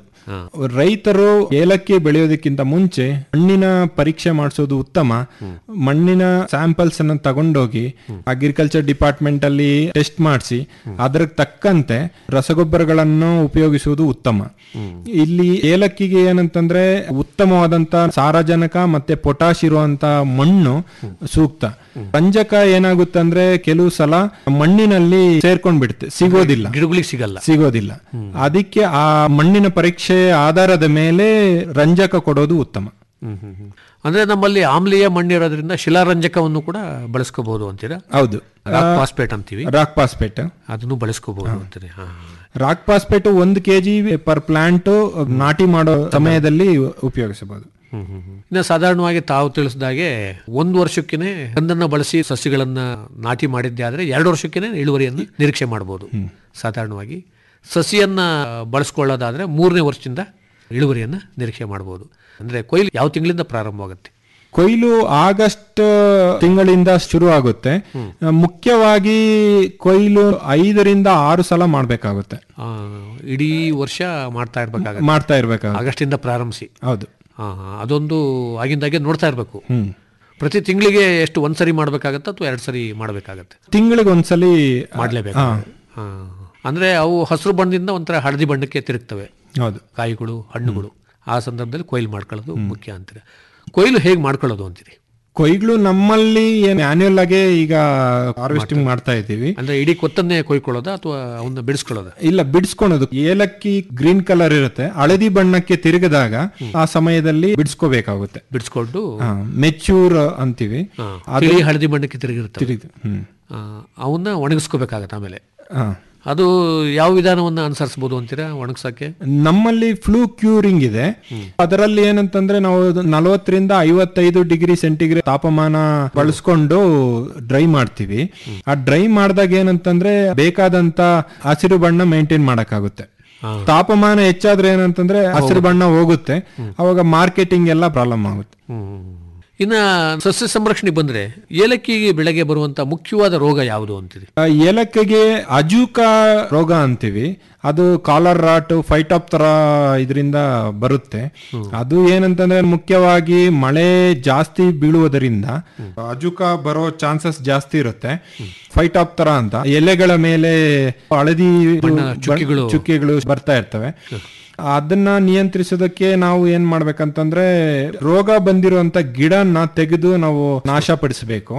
ರೈತರು ಏಲಕ್ಕಿ ಬೆಳೆಯೋದಕ್ಕಿಂತ ಮುಂಚೆ ಮಣ್ಣಿನ ಪರೀಕ್ಷೆ ಮಾಡಿಸೋದು ಉತ್ತಮ ಮಣ್ಣಿನ ಸ್ಯಾಂಪಲ್ಸ್ ಅನ್ನು ತಗೊಂಡೋಗಿ ಅಗ್ರಿಕಲ್ಚರ್ ಡಿಪಾರ್ಟ್ಮೆಂಟ್ ಅಲ್ಲಿ ಟೆಸ್ಟ್ ಮಾಡಿಸಿ ಅದರ ತಕ್ಕಂತೆ ರಸಗೊಬ್ಬರಗಳನ್ನು ಉಪಯೋಗಿಸುವುದು ಉತ್ತಮ ಇಲ್ಲಿ ಏಲಕ್ಕಿಗೆ ಏನಂತಂದ್ರೆ ಉತ್ತಮವಾದಂತ ಸಾರಜನಕ ಮತ್ತೆ ಪೊಟಾಶ್ ಇರುವಂತ ಮಣ್ಣು ಸೂಕ್ತ ರಂಜಕ ಏನಾಗುತ್ತೆ ಅಂದ್ರೆ ಕೆಲವು ಸಲ ಮಣ್ಣಿನಲ್ಲಿ ಸೇರ್ಕೊಂಡ್ ಬಿಡುತ್ತೆ ಸಿಗೋದಿಲ್ಲ ಗಿಡಗಳಿಗೆ ಸಿಗಲ್ಲ ಸಿಗೋದಿಲ್ಲ ಅದಕ್ಕೆ ಆ ಮಣ್ಣಿನ ಪರೀಕ್ಷೆ ಆಧಾರದ ಮೇಲೆ ರಂಜಕ ಕೊಡೋದು ಉತ್ತಮ ಹ್ಮ್, ಹ್ಮ್, ಹ್ಮ್. ಅಂದ್ರೆ ನಮ್ಮಲ್ಲಿ ಆಮ್ಲೀಯ ಮಣ್ಣಿರೋದ್ರಿಂದ ಶಿಲಾರಂಜಕವನ್ನು ಕೂಡ ಬಳಸ್ಕೋಬಹುದು ಅಂತೀರಾ ಹೌದು ರಾಕ್ ಫಾಸ್ಫೇಟ್ ಅಂತೀವಿ ರಾಕ್ ಪಾಸ್ಪೇಟ್ ಅದನ್ನು ಬಳಸ್ಕೋಬಹುದು ಅಂತೀರಿ ಹಾ ರಾಕ್ ಪಾಸ್ಪೇಟ್ ಒಂದು ಕೆಜಿ ಪರ್ ಪ್ಲಾಂಟ್ ನಾಟಿ ಮಾಡೋ ಸಮಯದಲ್ಲಿ ಉಪಯೋಗಿಸಬಹುದು ಹ್ಮ್, ಹ್ಮ್, ಹ್ಮ್. ಇನ್ನು ಸಾಧಾರಣವಾಗಿ ತಾವು ತಿಳಿಸಿದಾಗೆ ಒಂದು ವರ್ಷಕ್ಕೇನೆ ಕಂದನ್ನ ಬಳಸಿ ಸಸ್ಯಗಳನ್ನ ನಾಟಿ ಮಾಡಿದ್ದೆ ಆದ್ರೆ ಎರಡು ವರ್ಷಕ್ಕೇನೆ ಇಳುವರಿಯನ್ನು ನಿರೀಕ್ಷೆ ಮಾಡಬಹುದು ಸಾಧಾರಣವಾಗಿ ಸಸಿಯನ್ನ ಬಳಸ್ಕೊಳ್ಳೋದಾದ್ರೆ ಮೂರನೇ ವರ್ಷದಿಂದ ಇಳುವರಿಯನ್ನ ನಿರೀಕ್ಷೆ ಮಾಡಬಹುದು ಅಂದ್ರೆ ಕೊಯ್ಲು ಯಾವ ತಿಂಗಳಿಂದ ಪ್ರಾರಂಭವಾಗುತ್ತೆ ಕೊಯ್ಲು ಆಗಸ್ಟ್ ತಿಂಗಳಿಂದ ಶುರು ಆಗುತ್ತೆ ಮುಖ್ಯವಾಗಿ ಕೊಯ್ಲು ಐದರಿಂದ ಆರು ಸಲ ಮಾಡಬೇಕಾಗುತ್ತೆ ಆ, ಇಡೀ ವರ್ಷ ಮಾಡ್ತಾ ಇರ್ಬೇಕಾಗತ್ತೆ ಮಾಡ್ತಾ ಇರ್ಬೇಕಾಗುತ್ತೆ ಆಗಸ್ಟಿಂದ ಪ್ರಾರಂಭಿಸಿ ಹೌದು ಹಾ, ಹಾ. ಅದೊಂದು ಆಗಿಂದಾಗೆ ನೋಡ್ತಾ ಇರಬೇಕು ಹ್ಮ್ ಪ್ರತಿ ತಿಂಗಳಿಗೆ ಎಷ್ಟು ಒಂದ್ಸರಿ ಮಾಡ್ಬೇಕಾಗತ್ತೆ ಅಥವಾ ಎರಡು ಸರಿ ಮಾಡ್ಬೇಕಾಗತ್ತೆ ತಿಂಗಳಿಗೆ ಒಂದ್ಸಲಿ ಮಾಡ್ಲೇಬೇಕು ಹಾ. ಅಂದ್ರೆ ಅವು ಹಸಿರು ಬಣ್ಣದಿಂದ ಒಂಥರ ಹಳದಿ ಬಣ್ಣಕ್ಕೆ ತಿರುಗ್ತವೆ ಹೌದು ಕಾಯಿಗಳು ಹಣ್ಣುಗಳು ಆ ಸಂದರ್ಭದಲ್ಲಿ ಕೊಯ್ಲು ಮಾಡ್ಕೊಳ್ಳೋದು ಮುಖ್ಯ ಅಂತೀರಿ ಕೊಯ್ಲು ಹೇಗೆ ಮಾಡ್ಕೊಳ್ಳೋದು ಅಂತೀರಿ ಕೊಯ್ಗಳು ನಮ್ಮಲ್ಲಿ ಮ್ಯಾನ್ಯುಯಲ್ ಆಗಿ ಈಗ ಹಾರ್ವೆಸ್ಟಿಂಗ್ ಮಾಡ್ತಾ ಇದ್ದೀವಿ ಅಂದ್ರೆ ಇಡೀ ಕೊತ್ತನ್ನೇ ಕೊಯ್ಕೊಳ್ಳೋದಾ ಅಥವಾ ಅವನ್ನ ಬಿಡಿಸ್ಕೊಳ್ಳೋದಾ ಇಲ್ಲ ಬಿಡಿಸ್ಕೊಳೋದು ಏಲಕ್ಕಿ ಗ್ರೀನ್ ಕಲರ್ ಇರುತ್ತೆ ಹಳದಿ ಬಣ್ಣಕ್ಕೆ ತಿರುಗಿದಾಗ ಆ ಸಮಯದಲ್ಲಿ ಬಿಡಿಸ್ಕೋಬೇಕಾಗುತ್ತೆ ಬಿಡಿಸ್ಕೊಂಡು ಮೆಚ್ಯೂರ್ ಅಂತೀವಿ ಆ, ತಿಳಿ ಹಳದಿ ಬಣ್ಣಕ್ಕೆ ತಿರುಗಿರುತ್ತೆ ತಿರುಗಿ ಹ್ಮ್ ಆ, ಅವನ್ನ ಒಣಗಿಸ್ಕೋಬೇಕಾಗತ್ತೆ ಆಮೇಲೆ ಹಾ. ಅದು ಯಾವ ವಿಧಾನವನ್ನ ಅನುಸರಿಸಬಹುದು ಅಂತೀರಾ ಒಣಗ್ಸಕ್ಕೆ ನಮ್ಮಲ್ಲಿ ಫ್ಲೂ ಕ್ಯೂರಿಂಗ್ ಇದೆ ಅದರಲ್ಲಿ ಏನಂತಂದ್ರೆ ನಾವು ನಲವತ್ತರಿಂದ ಐವತ್ತೈದು ಡಿಗ್ರಿ ಸೆಂಟಿಗ್ರೇಡ್ ತಾಪಮಾನ ಬಳಸ್ಕೊಂಡು ಡ್ರೈ ಮಾಡ್ತೀವಿ ಆ ಡ್ರೈ ಮಾಡಿದಾಗ ಏನಂತಂದ್ರೆ ಬೇಕಾದಂತ ಹಸಿರು ಬಣ್ಣ ಮೇಂಟೈನ್ ಮಾಡಕ್ಕಾಗುತ್ತೆ ಹಾ. ತಾಪಮಾನ ಹೆಚ್ಚಾದ್ರೆ ಏನಂತಂದ್ರೆ ಹಸಿರು ಬಣ್ಣ ಹೋಗುತ್ತೆ ಅವಾಗ ಮಾರ್ಕೆಟಿಂಗ್ ಎಲ್ಲ ಪ್ರಾಬ್ಲಮ್ ಆಗುತ್ತೆ ಇನ್ನ ಸಸ್ಯ ಸಂರಕ್ಷಣೆ ಬಂದ್ರೆ ಏಲಕ್ಕಿಗೆ ಬೆಳೆಗೆ ಬರುವಂತ ಮುಖ್ಯವಾದ ರೋಗ ಯಾವುದು ಅಂತೀರಿ ಆ, ಏಲಕ್ಕಿಗೆ ಅಜೂಕ ರೋಗ ಅಂತೀವಿ ಅದು ಕಾಲರ್ ರಾಟ್ ಫೈಟಾಪ್ ತರ ಇದರಿಂದ ಬರುತ್ತೆ ಅದು ಏನಂತಂದ್ರೆ ಮುಖ್ಯವಾಗಿ ಮಳೆ ಜಾಸ್ತಿ ಬೀಳುವುದರಿಂದ ಅಜೂಕ ಬರೋ ಚಾನ್ಸಸ್ ಜಾಸ್ತಿ ಇರುತ್ತೆ ಫೈಟಾಪ್ ತರ ಅಂತ ಎಲೆಗಳ ಮೇಲೆ ಹಳದಿ ಚುಕ್ಕಿಗಳು. ಚುಕ್ಕಿಗಳು ಬರ್ತಾ ಇರ್ತವೆ ಅದನ್ನ ನಿಯಂತ್ರಿಸೋದಕ್ಕೆ ನಾವು ಏನ್ ಮಾಡ್ಬೇಕಂತಂದ್ರೆ ರೋಗ ಬಂದಿರುವಂತ ಗಿಡನ ತೆಗೆದು ನಾವು ನಾಶಪಡಿಸಬೇಕು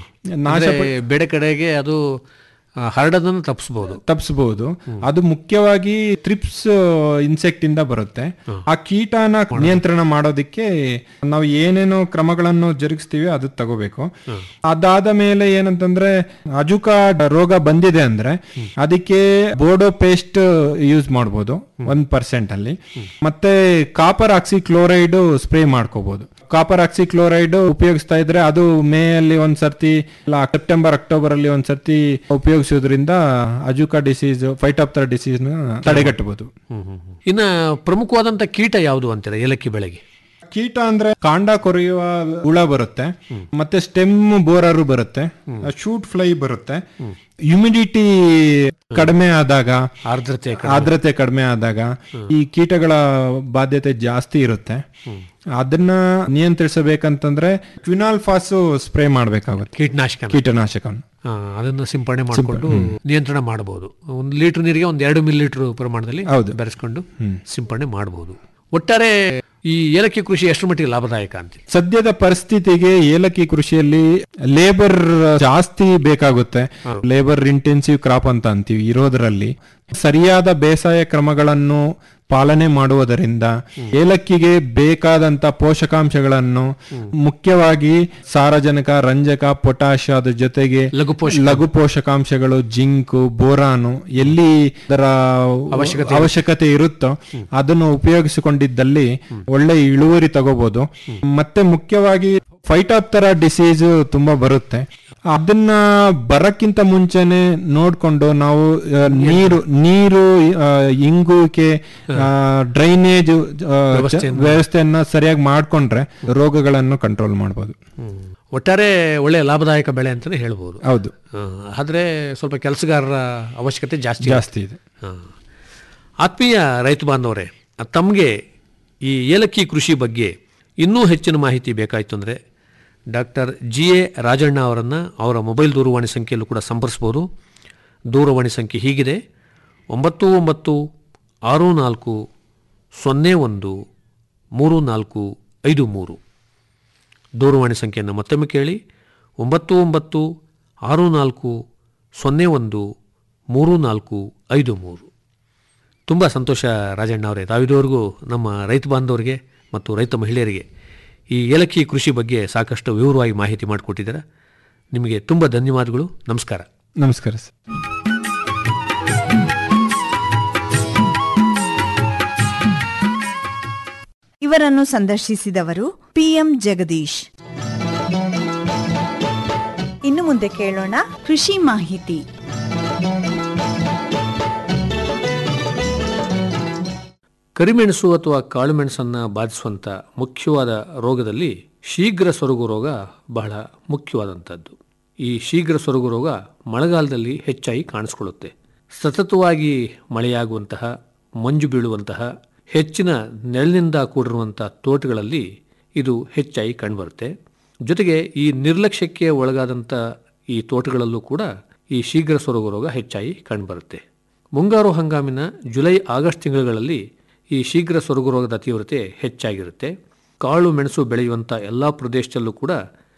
ನಾಶ ಅಂದ್ರೆ ಬೆಳೆ ಕಡೆಗೆ ಅದು ಆ, ಹರಡೋದನ್ನ ತಪ್ಪಿಸಬಹುದು ತಪ್ಪಿಸಬಹುದು ಅದು ಮುಖ್ಯವಾಗಿ ಥ್ರಿಪ್ಸ್ ಇನ್ಸೆಕ್ಟ್ ಇಂದ ಬರುತ್ತೆ ಆ ಕೀಟನ ನಿಯಂತ್ರಣ ಮಾಡೋದಿಕ್ಕೆ ನಾವು ಏನೇನೋ ಕ್ರಮಗಳನ್ನು ಜರುಗಿಸ್ತೀವಿ ಅದು ತಗೋಬೇಕು ಅದಾದ ಮೇಲೆ ಏನಂತಂದ್ರೆ ಅಜುಕ ರೋಗ ಬಂದಿದೆ ಅಂದ್ರೆ ಅದಕ್ಕೆ ಬೋಡೋ ಪೇಸ್ಟ್ ಯೂಸ್ ಮಾಡ್ಬೋದು ಒಂದ್ ಪರ್ಸೆಂಟ್ ಅಲ್ಲಿ ಮತ್ತೆ ಕಾಪರ್ ಆಕ್ಸಿ ಕ್ಲೋರೈಡ್ ಸ್ಪ್ರೇ ಮಾಡ್ಕೋಬಹುದು ಕಾಪರ್ ಆಕ್ಸಿ ಕ್ಲೋರೈಡ್ ಉಪಯೋಗಿಸ್ತಾ ಇದ್ರೆ ಅದು ಮೇ ಅಲ್ಲಿ ಒಂದ್ ಸರ್ತಿ ಇಲ್ಲ ಸೆಪ್ಟೆಂಬರ್ ಅಕ್ಟೋಬರ್ ಅಲ್ಲಿ ಒಂದ್ ಸರ್ತಿ ಉಪಯೋಗಿಸೋದ್ರಿಂದ ಅಜುಕಾ ಡಿಸೀಸ್ ಫೈಟಾಪ್ತರ ಡಿಸೀಸ್ ನ ತಡೆಗಟ್ಟಬಹುದು ಇನ್ನ ಪ್ರಮುಖವಾದಂತ ಕೀಟ ಯಾವುದು ಅಂತೀರಾ ಏಲಕ್ಕಿ ಬೆಳೆಗೆ ಕೀಟ ಅಂದ್ರೆ ಕಾಂಡ ಕೊರೆಯುವ ಹುಳ ಬರುತ್ತೆ ಮತ್ತೆ ಸ್ಟೆಮ್ ಬೋರರು ಬರುತ್ತೆ ಶೂಟ್ ಫ್ಲೈ ಬರುತ್ತೆ ಹ್ಯುಮಿಡಿಟಿ ಕಡಿಮೆ ಆದಾಗ ಆರ್ದ್ರತೆ ಆರ್ದ್ರತೆ ಕಡಿಮೆ ಆದಾಗ ಈ ಕೀಟಗಳ ಬಾಧ್ಯತೆ ಜಾಸ್ತಿ ಇರುತ್ತೆ ಅದನ್ನ ನಿಯಂತ್ರಿಸಬೇಕಂತಂದ್ರೆ ಕ್ವಿನಾಲ್ಫಾಸು ಸ್ಪ್ರೇ ಮಾಡ್ಬೇಕಾಗುತ್ತೆ ಕೀಟನಾಶಕ ಕೀಟನಾಶಕವನ್ನು ಅದನ್ನ ಸಿಂಪಡಣೆ ಮಾಡಿಕೊಂಡು ನಿಯಂತ್ರಣ ಮಾಡಬಹುದು ಒಂದು ಲೀಟರ್ ನೀರಿಗೆ ಒಂದ್ ಎರಡು ಮಿಲಿ ಲೀಟರ್ ಪ್ರಮಾಣದಲ್ಲಿ ಹೌದು. ಬೆರೆಸ್ಕೊಂಡು ಸಿಂಪಡಣೆ ಮಾಡಬಹುದು ಒಟ್ಟಾರೆ ಈ ಏಲಕ್ಕಿ ಕೃಷಿ ಎಷ್ಟು ಮಟ್ಟಿಗೆ ಲಾಭದಾಯಕ ಅಂತೀರಿ ಸದ್ಯದ ಪರಿಸ್ಥಿತಿಗೆ ಏಲಕ್ಕಿ ಕೃಷಿಯಲ್ಲಿ ಲೇಬರ್ ಜಾಸ್ತಿ ಬೇಕಾಗುತ್ತೆ ಲೇಬರ್ ಇಂಟೆನ್ಸಿವ್ ಕ್ರಾಪ್ ಅಂತ ಅಂತೀವಿ ಇರೋದ್ರಲ್ಲಿ ಸರಿಯಾದ ಬೇಸಾಯ ಕ್ರಮಗಳನ್ನು ಪಾಲನೆ ಮಾಡುವುದರಿಂದ ಏಲಕ್ಕಿಗೆ ಬೇಕಾದಂತ ಪೋಷಕಾಂಶಗಳನ್ನು ಮುಖ್ಯವಾಗಿ ಸಾರಜನಕ ರಂಜಕ ಪೊಟ್ಯಾಶ್ ಅದ್ರ ಜೊತೆಗೆ ಲಘು ಲಘು ಪೋಷಕಾಂಶಗಳು ಜಿಂಕು ಬೋರಾನು ಎಲ್ಲಿ ಅದರ ಅವಶ್ಯಕತೆ ಇರುತ್ತೋ ಅದನ್ನು ಉಪಯೋಗಿಸಿಕೊಂಡಿದ್ದಲ್ಲಿ ಒಳ್ಳೆ ಇಳುವರಿ ತಗೋಬಹುದು ಮತ್ತೆ ಮುಖ್ಯವಾಗಿ ಫೈಟಾಪ್ತರ ಡಿಸೀಸ್ ತುಂಬಾ ಬರುತ್ತೆ ಅದನ್ನ ಬರಕ್ಕಿಂತ ಮುಂಚೆನೆ ನೋಡ್ಕೊಂಡು ನಾವು ಆ, ನೀರು ನೀರು ಆ, ಇಂಗುವಿಕೆ ಡ್ರೈನೇಜ್ ವ್ಯವಸ್ಥೆಯನ್ನ ಸರಿಯಾಗಿ ಮಾಡ್ಕೊಂಡ್ರೆ ರೋಗಗಳನ್ನು ಕಂಟ್ರೋಲ್ ಮಾಡಬಹುದು ಒಟ್ಟಾರೆ ಒಳ್ಳೆ ಲಾಭದಾಯಕ ಬೆಳೆ ಅಂತಾನೆ ಹೇಳ್ಬೋದು ಹೌದು ಆ, ಆದ್ರೆ ಸ್ವಲ್ಪ ಕೆಲಸಗಾರರ ಅವಶ್ಯಕತೆ ಜಾಸ್ತಿ ಇದೆ. ಜಾಸ್ತಿ ಇದೆ ಆ. ಆತ್ಮೀಯ ರೈತ ಬಾಂಧವರೇ ತಮಗೆ ಈ ಏಲಕ್ಕಿ ಕೃಷಿ ಬಗ್ಗೆ ಇನ್ನೂ ಹೆಚ್ಚಿನ ಮಾಹಿತಿ ಬೇಕಾಯಿತು ಅಂದರೆ ಡಾಕ್ಟರ್ ಜಿ ಎ ರಾಜಣ್ಣ ಅವರನ್ನು ಅವರ ಮೊಬೈಲ್ ದೂರವಾಣಿ ಸಂಖ್ಯೆಯಲ್ಲೂ ಕೂಡ ಸಂಪರ್ಸ್ಬೋದು ದೂರವಾಣಿ ಸಂಖ್ಯೆ ಹೀಗಿದೆ ಒಂಬತ್ತು ಒಂಬತ್ತು ಆರು ನಾಲ್ಕು ಸೊನ್ನೆ ಒಂದು ಮೂರು ನಾಲ್ಕು ಐದು ಮೂರು ದೂರವಾಣಿ ಸಂಖ್ಯೆಯನ್ನು ಮತ್ತೊಮ್ಮೆ ಕೇಳಿ ಒಂಬತ್ತು ಒಂಬತ್ತು ಆರು ನಾಲ್ಕು ಸೊನ್ನೆ ಒಂದು ಮೂರು ನಾಲ್ಕು ಐದು ಮೂರು ತುಂಬ ಸಂತೋಷ ರಾಜಣ್ಣ ಅವರೇ ತಾವಿದುವರೆಗೂ ನಮ್ಮ ರೈತ ಬಾಂಧವರಿಗೆ ಮತ್ತು ರೈತ ಮಹಿಳೆಯರಿಗೆ ಈ ಏಲಕ್ಕಿ ಕೃಷಿ ಬಗ್ಗೆ ಸಾಕಷ್ಟು ವಿವರವಾಗಿ ಮಾಹಿತಿ ಮಾಡಿಕೊಟ್ಟಿದ್ದೀರಾ ನಿಮಗೆ ತುಂಬ ಧನ್ಯವಾದಗಳು ನಮಸ್ಕಾರ ನಮಸ್ಕಾರ ಸರ್ ಇವರನ್ನು ಸಂದರ್ಶಿಸಿದವರು ಪಿಎಂ ಜಗದೀಶ್ ಇನ್ನು ಮುಂದೆ ಕೇಳೋಣ ಕೃಷಿ ಮಾಹಿತಿ ಕರಿಮೆಣಸು ಅಥವಾ ಕಾಳುಮೆಣಸನ್ನು ಬಾಧಿಸುವಂಥ ಮುಖ್ಯವಾದ ರೋಗದಲ್ಲಿ ಶೀಘ್ರ ಸೊರಗು ರೋಗ ಬಹಳ ಮುಖ್ಯವಾದಂಥದ್ದು ಈ ಶೀಘ್ರ ಸೊರಗು ರೋಗ ಮಳೆಗಾಲದಲ್ಲಿ ಹೆಚ್ಚಾಗಿ ಕಾಣಿಸ್ಕೊಳ್ಳುತ್ತೆ ಸತತವಾಗಿ ಮಳೆಯಾಗುವಂತಹ ಮಂಜು ಬೀಳುವಂತಹ ಹೆಚ್ಚಿನ ನೆರಳಿನಿಂದ ಕೂಡಿರುವಂಥ ತೋಟಗಳಲ್ಲಿ ಇದು ಹೆಚ್ಚಾಗಿ ಕಂಡುಬರುತ್ತೆ ಜೊತೆಗೆ ಈ ನಿರ್ಲಕ್ಷ್ಯಕ್ಕೆ ಒಳಗಾದಂಥ ಈ ತೋಟಗಳಲ್ಲೂ ಕೂಡ ಈ ಶೀಘ್ರ ಸೊರಗು ರೋಗ ಹೆಚ್ಚಾಗಿ ಕಂಡುಬರುತ್ತೆ ಮುಂಗಾರು ಹಂಗಾಮಿನ ಜುಲೈ ಆಗಸ್ಟ್ ತಿಂಗಳುಗಳಲ್ಲಿ ಈ ಶೀಘ್ರ ಸೊರಗು ರೋಗದ ತೀವ್ರತೆ ಹೆಚ್ಚಾಗಿರುತ್ತೆ ಕಾಳು ಮೆಣಸು ಬೆಳೆಯುವಂಥ ಎಲ್ಲ ಪ್ರದೇಶದಲ್ಲೂ ಕೂಡ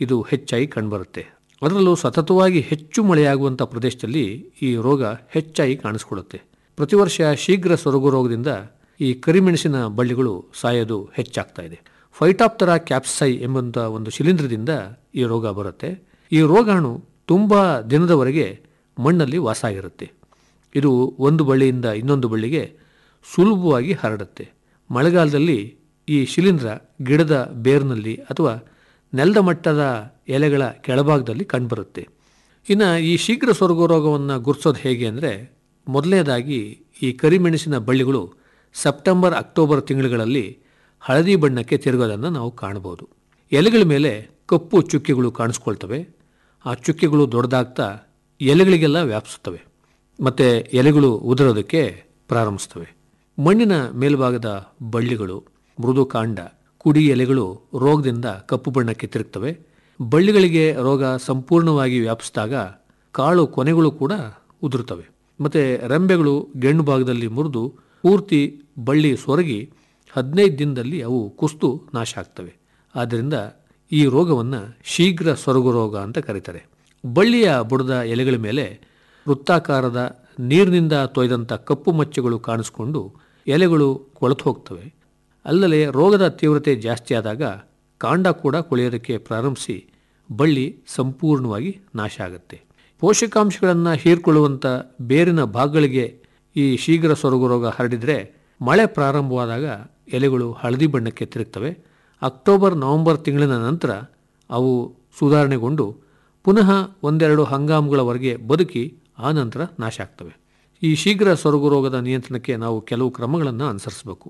ಇದು ಹೆಚ್ಚಾಗಿ ಕಂಡುಬರುತ್ತೆ ಅದರಲ್ಲೂ ಸತತವಾಗಿ ಹೆಚ್ಚು ಮಳೆಯಾಗುವಂಥ ಪ್ರದೇಶದಲ್ಲಿ ಈ ರೋಗ ಹೆಚ್ಚಾಗಿ ಕಾಣಿಸ್ಕೊಳ್ಳುತ್ತೆ ಪ್ರತಿ ವರ್ಷ ಶೀಘ್ರ ಸೊರಗು ರೋಗದಿಂದ ಈ ಕರಿಮೆಣಸಿನ ಬಳ್ಳಿಗಳು ಸಾಯೋದು ಹೆಚ್ಚಾಗ್ತಾ ಇದೆ ಫೈಟಾಪ್ತರ ಕ್ಯಾಪ್ಸೈ ಎಂಬಂಥ ಒಂದು ಶಿಲೀಂಧ್ರದಿಂದ ಈ ರೋಗ ಬರುತ್ತೆ ಈ ರೋಗಾಣು ತುಂಬ ದಿನದವರೆಗೆ ಮಣ್ಣಲ್ಲಿ ವಾಸ ಆಗಿರುತ್ತೆ ಇದು ಒಂದು ಬಳ್ಳಿಯಿಂದ ಇನ್ನೊಂದು ಬಳ್ಳಿಗೆ ಸುಲಭವಾಗಿ ಹರಡುತ್ತೆ ಮಳೆಗಾಲದಲ್ಲಿ ಈ ಶಿಲೀಂಧ್ರ ಗಿಡದ ಬೇರಿನಲ್ಲಿ ಅಥವಾ ನೆಲದ ಮಟ್ಟದ ಎಲೆಗಳ ಕೆಳಭಾಗದಲ್ಲಿ ಕಂಡುಬರುತ್ತೆ ಇನ್ನು ಈ ಶೀಘ್ರ ಸೊರಗು ರೋಗವನ್ನು ಗುರುತಿಸೋದು ಹೇಗೆ ಅಂದರೆ ಮೊದಲನೇದಾಗಿ ಈ ಕರಿಮೆಣಸಿನ ಬಳ್ಳಿಗಳು ಸೆಪ್ಟೆಂಬರ್ ಅಕ್ಟೋಬರ್ ತಿಂಗಳುಗಳಲ್ಲಿ ಹಳದಿ ಬಣ್ಣಕ್ಕೆ ತಿರುಗೋದನ್ನು ನಾವು ಕಾಣಬಹುದು ಎಲೆಗಳ ಮೇಲೆ ಕಪ್ಪು ಚುಕ್ಕೆಗಳು ಕಾಣಿಸ್ಕೊಳ್ತವೆ ಆ ಚುಕ್ಕೆಗಳು ದೊಡ್ಡದಾಗ್ತಾ ಎಲೆಗಳಿಗೆಲ್ಲ ವ್ಯಾಪಿಸುತ್ತವೆ ಮತ್ತು ಎಲೆಗಳು ಉದುರೋದಕ್ಕೆ ಪ್ರಾರಂಭಿಸ್ತವೆ ಮಣ್ಣಿನ ಮೇಲ್ಭಾಗದ ಬಳ್ಳಿಗಳು ಮೃದು ಕಾಂಡ ಕುಡಿ ಎಲೆಗಳು ರೋಗದಿಂದ ಕಪ್ಪು ಬಣ್ಣಕ್ಕೆ ತಿರುಗ್ತವೆ ಬಳ್ಳಿಗಳಿಗೆ ರೋಗ ಸಂಪೂರ್ಣವಾಗಿ ವ್ಯಾಪಿಸಿದಾಗ ಕಾಳು ಕೊನೆಗಳು ಕೂಡ ಉದುರುತ್ತವೆ ಮತ್ತು ರೆಂಬೆಗಳು ಗೆಣ್ಣು ಭಾಗದಲ್ಲಿ ಮುರಿದು ಪೂರ್ತಿ ಬಳ್ಳಿ ಸೊರಗಿ ಹದಿನೈದು ದಿನದಲ್ಲಿ ಅವು ಕುಸ್ತು ನಾಶ ಆಗ್ತವೆ ಆದ್ದರಿಂದ ಈ ರೋಗವನ್ನು ಶೀಘ್ರ ಸೊರಗು ರೋಗ ಅಂತ ಕರೀತಾರೆ ಬಳ್ಳಿಯ ಬುಡದ ಎಲೆಗಳ ಮೇಲೆ ವೃತ್ತಾಕಾರದ ನೀರಿನಿಂದ ತೊಯ್ದಂಥ ಕಪ್ಪು ಮಚ್ಚೆಗಳು ಕಾಣಿಸ್ಕೊಂಡು ಎಲೆಗಳು ಕೊಳೆತು ಹೋಗ್ತವೆ ಅಲ್ಲದೆ ರೋಗದ ತೀವ್ರತೆ ಜಾಸ್ತಿ ಆದಾಗ ಕಾಂಡ ಕೂಡ ಕೊಳೆಯೋದಕ್ಕೆ ಪ್ರಾರಂಭಿಸಿ ಬಳ್ಳಿ ಸಂಪೂರ್ಣವಾಗಿ ನಾಶ ಆಗುತ್ತೆ ಪೋಷಕಾಂಶಗಳನ್ನು ಹೀರ್ಕೊಳ್ಳುವಂಥ ಬೇರಿನ ಭಾಗಗಳಿಗೆ ಈ ಶೀಘ್ರ ಸೊರಗು ರೋಗ ಹರಡಿದರೆ ಮಳೆ ಪ್ರಾರಂಭವಾದಾಗ ಎಲೆಗಳು ಹಳದಿ ಬಣ್ಣಕ್ಕೆ ತಿರುಗ್ತವೆ ಅಕ್ಟೋಬರ್ ನವೆಂಬರ್ ತಿಂಗಳಿನ ನಂತರ ಅವು ಸುಧಾರಣೆಗೊಂಡು ಪುನಃ ಒಂದೆರಡು ಹಂಗಾಮುಗಳವರೆಗೆ ಬದುಕಿ ಆ ನಂತರ ನಾಶ ಆಗ್ತವೆ ಈ ಶೀಘ್ರ ಸೊರಗು ರೋಗದ ನಿಯಂತ್ರಣಕ್ಕೆ ನಾವು ಕೆಲವು ಕ್ರಮಗಳನ್ನು ಅನುಸರಿಸಬೇಕು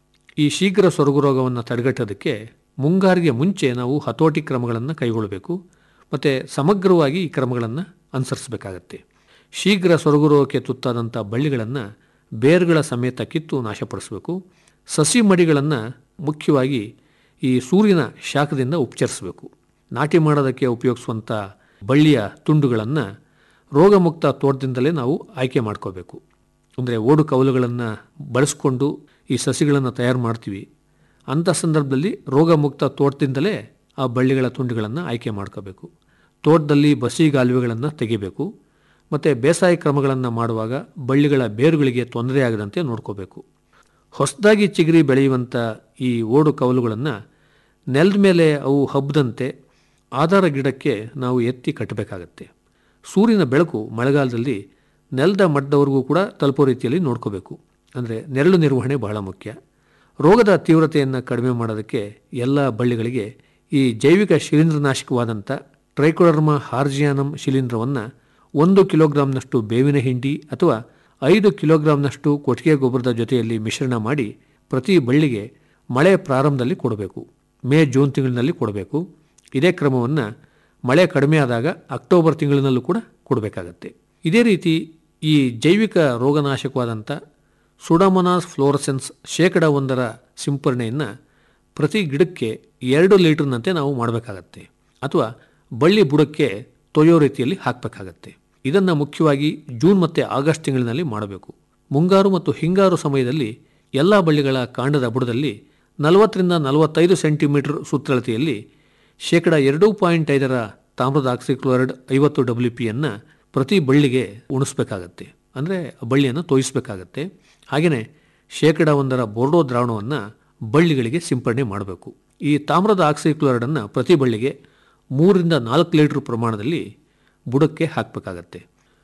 ಈ ಶೀಘ್ರ ಸೊರಗು ರೋಗವನ್ನು ತಡೆಗಟ್ಟೋದಕ್ಕೆ ಮುಂಗಾರಿಗೆ ಮುಂಚೆ ನಾವು ಹತೋಟಿ ಕ್ರಮಗಳನ್ನು ಕೈಗೊಳ್ಳಬೇಕು ಮತ್ತು ಸಮಗ್ರವಾಗಿ ಈ ಕ್ರಮಗಳನ್ನು ಅನುಸರಿಸಬೇಕಾಗತ್ತೆ ಶೀಘ್ರ ಸೊರಗು ರೋಗಕ್ಕೆ ತುತ್ತಾದಂಥ ಬಳ್ಳಿಗಳನ್ನು ಬೇರುಗಳ ಸಮೇತ ಕಿತ್ತು ನಾಶಪಡಿಸಬೇಕು ಸಸಿ ಮಡಿಗಳನ್ನು ಮುಖ್ಯವಾಗಿ ಈ ಸೂರ್ಯನ ಶಾಖದಿಂದ ಉಪಚರಿಸಬೇಕು ನಾಟಿ ಮಾಡೋದಕ್ಕೆ ಉಪಯೋಗಿಸುವಂಥ ಬಳ್ಳಿಯ ತುಂಡುಗಳನ್ನು ರೋಗಮುಕ್ತ ತೋಟದಿಂದಲೇ ನಾವು ಆಯ್ಕೆ ಮಾಡ್ಕೋಬೇಕು ಅಂದರೆ ಓಡು ಕವಲುಗಳನ್ನು ಬಳಸ್ಕೊಂಡು ಈ ಸಸಿಗಳನ್ನು ತಯಾರು ಮಾಡ್ತೀವಿ ಅಂಥ ಸಂದರ್ಭದಲ್ಲಿ ರೋಗಮುಕ್ತ ತೋಟದಿಂದಲೇ ಆ ಬಳ್ಳಿಗಳ ತುಂಡುಗಳನ್ನು ಆಯ್ಕೆ ಮಾಡ್ಕೋಬೇಕು ತೋಟದಲ್ಲಿ ಬಸಿಗಾಲುವೆಗಳನ್ನು ತೆಗಿಬೇಕು ಮತ್ತು ಬೇಸಾಯ ಕ್ರಮಗಳನ್ನು ಮಾಡುವಾಗ ಬಳ್ಳಿಗಳ ಬೇರುಗಳಿಗೆ ತೊಂದರೆ ಆಗದಂತೆ ನೋಡ್ಕೋಬೇಕು ಹೊಸದಾಗಿ ಚಿಗುರಿ ಬೆಳೆಯುವಂಥ ಈ ಓಡು ಕವಲುಗಳನ್ನು ನೆಲದ ಮೇಲೆ ಅವು ಹಬ್ಬದಂತೆ ಆಧಾರ ಗಿಡಕ್ಕೆ ನಾವು ಎತ್ತಿ ಕಟ್ಟಬೇಕಾಗತ್ತೆ ಸೂರ್ಯನ ಬೆಳಕು ಮಳೆಗಾಲದಲ್ಲಿ ನೆಲದ ಮಟ್ಟದವರೆಗೂ ಕೂಡ ತಲುಪೋ ರೀತಿಯಲ್ಲಿ ನೋಡ್ಕೋಬೇಕು ಅಂದರೆ ನೆರಳು ನಿರ್ವಹಣೆ ಬಹಳ ಮುಖ್ಯ ರೋಗದ ತೀವ್ರತೆಯನ್ನು ಕಡಿಮೆ ಮಾಡೋದಕ್ಕೆ ಎಲ್ಲ ಬಳ್ಳಿಗಳಿಗೆ ಈ ಜೈವಿಕ ಶಿಲೀಂಧ್ರನಾಶಕವಾದಂಥ ಟ್ರೈಕೋಡರ್ಮಾ ಹಾರ್ಜಿಯಾನಮ್ ಶಿಲೀಂಧ್ರವನ್ನು ಒಂದು ಕಿಲೋಗ್ರಾಂನಷ್ಟು ಬೇವಿನ ಹಿಂಡಿ ಅಥವಾ ಐದು ಕಿಲೋಗ್ರಾಂನಷ್ಟು ಕೊಟ್ಟಿಗೆ ಗೊಬ್ಬರದ ಜೊತೆಯಲ್ಲಿ ಮಿಶ್ರಣ ಮಾಡಿ ಪ್ರತಿ ಬಳ್ಳಿಗೆ ಮಳೆ ಪ್ರಾರಂಭದಲ್ಲಿ ಕೊಡಬೇಕು ಮೇ ಜೂನ್ ತಿಂಗಳಿನಲ್ಲಿ ಕೊಡಬೇಕು ಇದೇ ಕ್ರಮವನ್ನು ಮಳೆ ಕಡಿಮೆ ಆದಾಗ ಅಕ್ಟೋಬರ್ ತಿಂಗಳಿನಲ್ಲೂ ಕೂಡ ಕೊಡಬೇಕಾಗತ್ತೆ ಇದೇ ರೀತಿ ಈ ಜೈವಿಕ ರೋಗನಾಶಕವಾದಂಥ ಸುಡಮೊನಾಸ್ ಫ್ಲೋರಸೆನ್ಸ್ ಶೇಕಡ ಒಂದರ ಸಿಂಪರಣೆಯನ್ನು ಪ್ರತಿ ಗಿಡಕ್ಕೆ ಎರಡು ಲೀಟರ್ನಂತೆ ನಾವು ಮಾಡಬೇಕಾಗತ್ತೆ ಅಥವಾ ಬಳ್ಳಿ ಬುಡಕ್ಕೆ ತೊಯ್ಯೋ ರೀತಿಯಲ್ಲಿ ಹಾಕಬೇಕಾಗತ್ತೆ ಇದನ್ನು ಮುಖ್ಯವಾಗಿ ಜೂನ್ ಮತ್ತು ಆಗಸ್ಟ್ ತಿಂಗಳಿನಲ್ಲಿ ಮಾಡಬೇಕು ಮುಂಗಾರು ಮತ್ತು ಹಿಂಗಾರು ಸಮಯದಲ್ಲಿ ಎಲ್ಲ ಬಳ್ಳಿಗಳ ಕಾಂಡದ ಬುಡದಲ್ಲಿ ನಲವತ್ತರಿಂದ ನಲವತ್ತೈದು ಸೆಂಟಿಮೀಟರ್ ಸುತ್ತಳತೆಯಲ್ಲಿ ಶೇಕಡ ಎರಡು ಪಾಯಿಂಟ್ ಐದರ ತಾಮ್ರದ ಆಕ್ಸಿಕ್ಲೋರೈಡ್ ಐವತ್ತು ಡಬ್ಲ್ಯೂ ಪಿಯನ್ನು ಪ್ರತಿ ಬಳ್ಳಿಗೆ ಉಣಿಸ್ಬೇಕಾಗತ್ತೆ ಅಂದರೆ ಬಳ್ಳಿಯನ್ನು ತೋಯಿಸಬೇಕಾಗತ್ತೆ ಹಾಗೆಯೇ ಶೇಕಡ ಒಂದರ ಬೋರ್ಡೋ ದ್ರಾವಣವನ್ನು ಬಳ್ಳಿಗಳಿಗೆ ಸಿಂಪಡಣೆ ಮಾಡಬೇಕು ಈ ತಾಮ್ರದ ಆಕ್ಸಿಕ್ಲೋರೈಡನ್ನು ಪ್ರತಿ ಬಳ್ಳಿಗೆ ಮೂರರಿಂದ ನಾಲ್ಕು ಲೀಟರ್ ಪ್ರಮಾಣದಲ್ಲಿ ಬುಡಕ್ಕೆ ಹಾಕಬೇಕಾಗತ್ತೆ